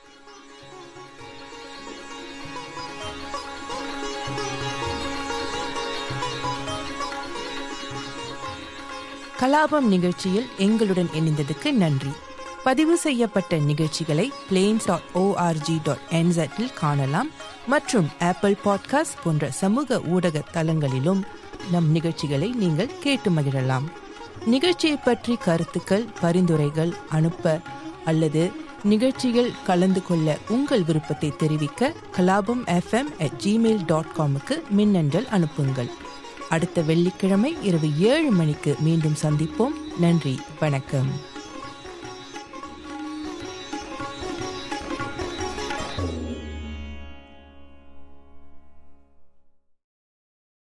கலாபம் நிகழ்ச்சியில் எங்களுடன் இணைந்ததுக்கு நன்றி பதிவு செய்யப்பட்ட நிகழ்ச்சிகளை பிளேன்ஸ் டாட் ஓஆர்ஜி டாட் என்செட்டில் காணலாம் மற்றும் ஆப்பிள் பாட்காஸ்ட் போன்ற சமூக ஊடக தளங்களிலும் நம் நிகழ்ச்சிகளை நீங்கள் கேட்டு மகிழலாம் நிகழ்ச்சியை பற்றி கருத்துக்கள் பரிந்துரைகள் அனுப்ப அல்லது நிகழ்ச்சியில் கலந்து கொள்ள உங்கள் விருப்பத்தை தெரிவிக்க Kalabam FM at Gmail dot காமுக்கு மின்னஞ்சல் அனுப்புங்கள் அடுத்த வெள்ளிக்கிழமை இரவு ஏழு மணிக்கு மீண்டும் சந்திப்போம் நன்றி வணக்கம்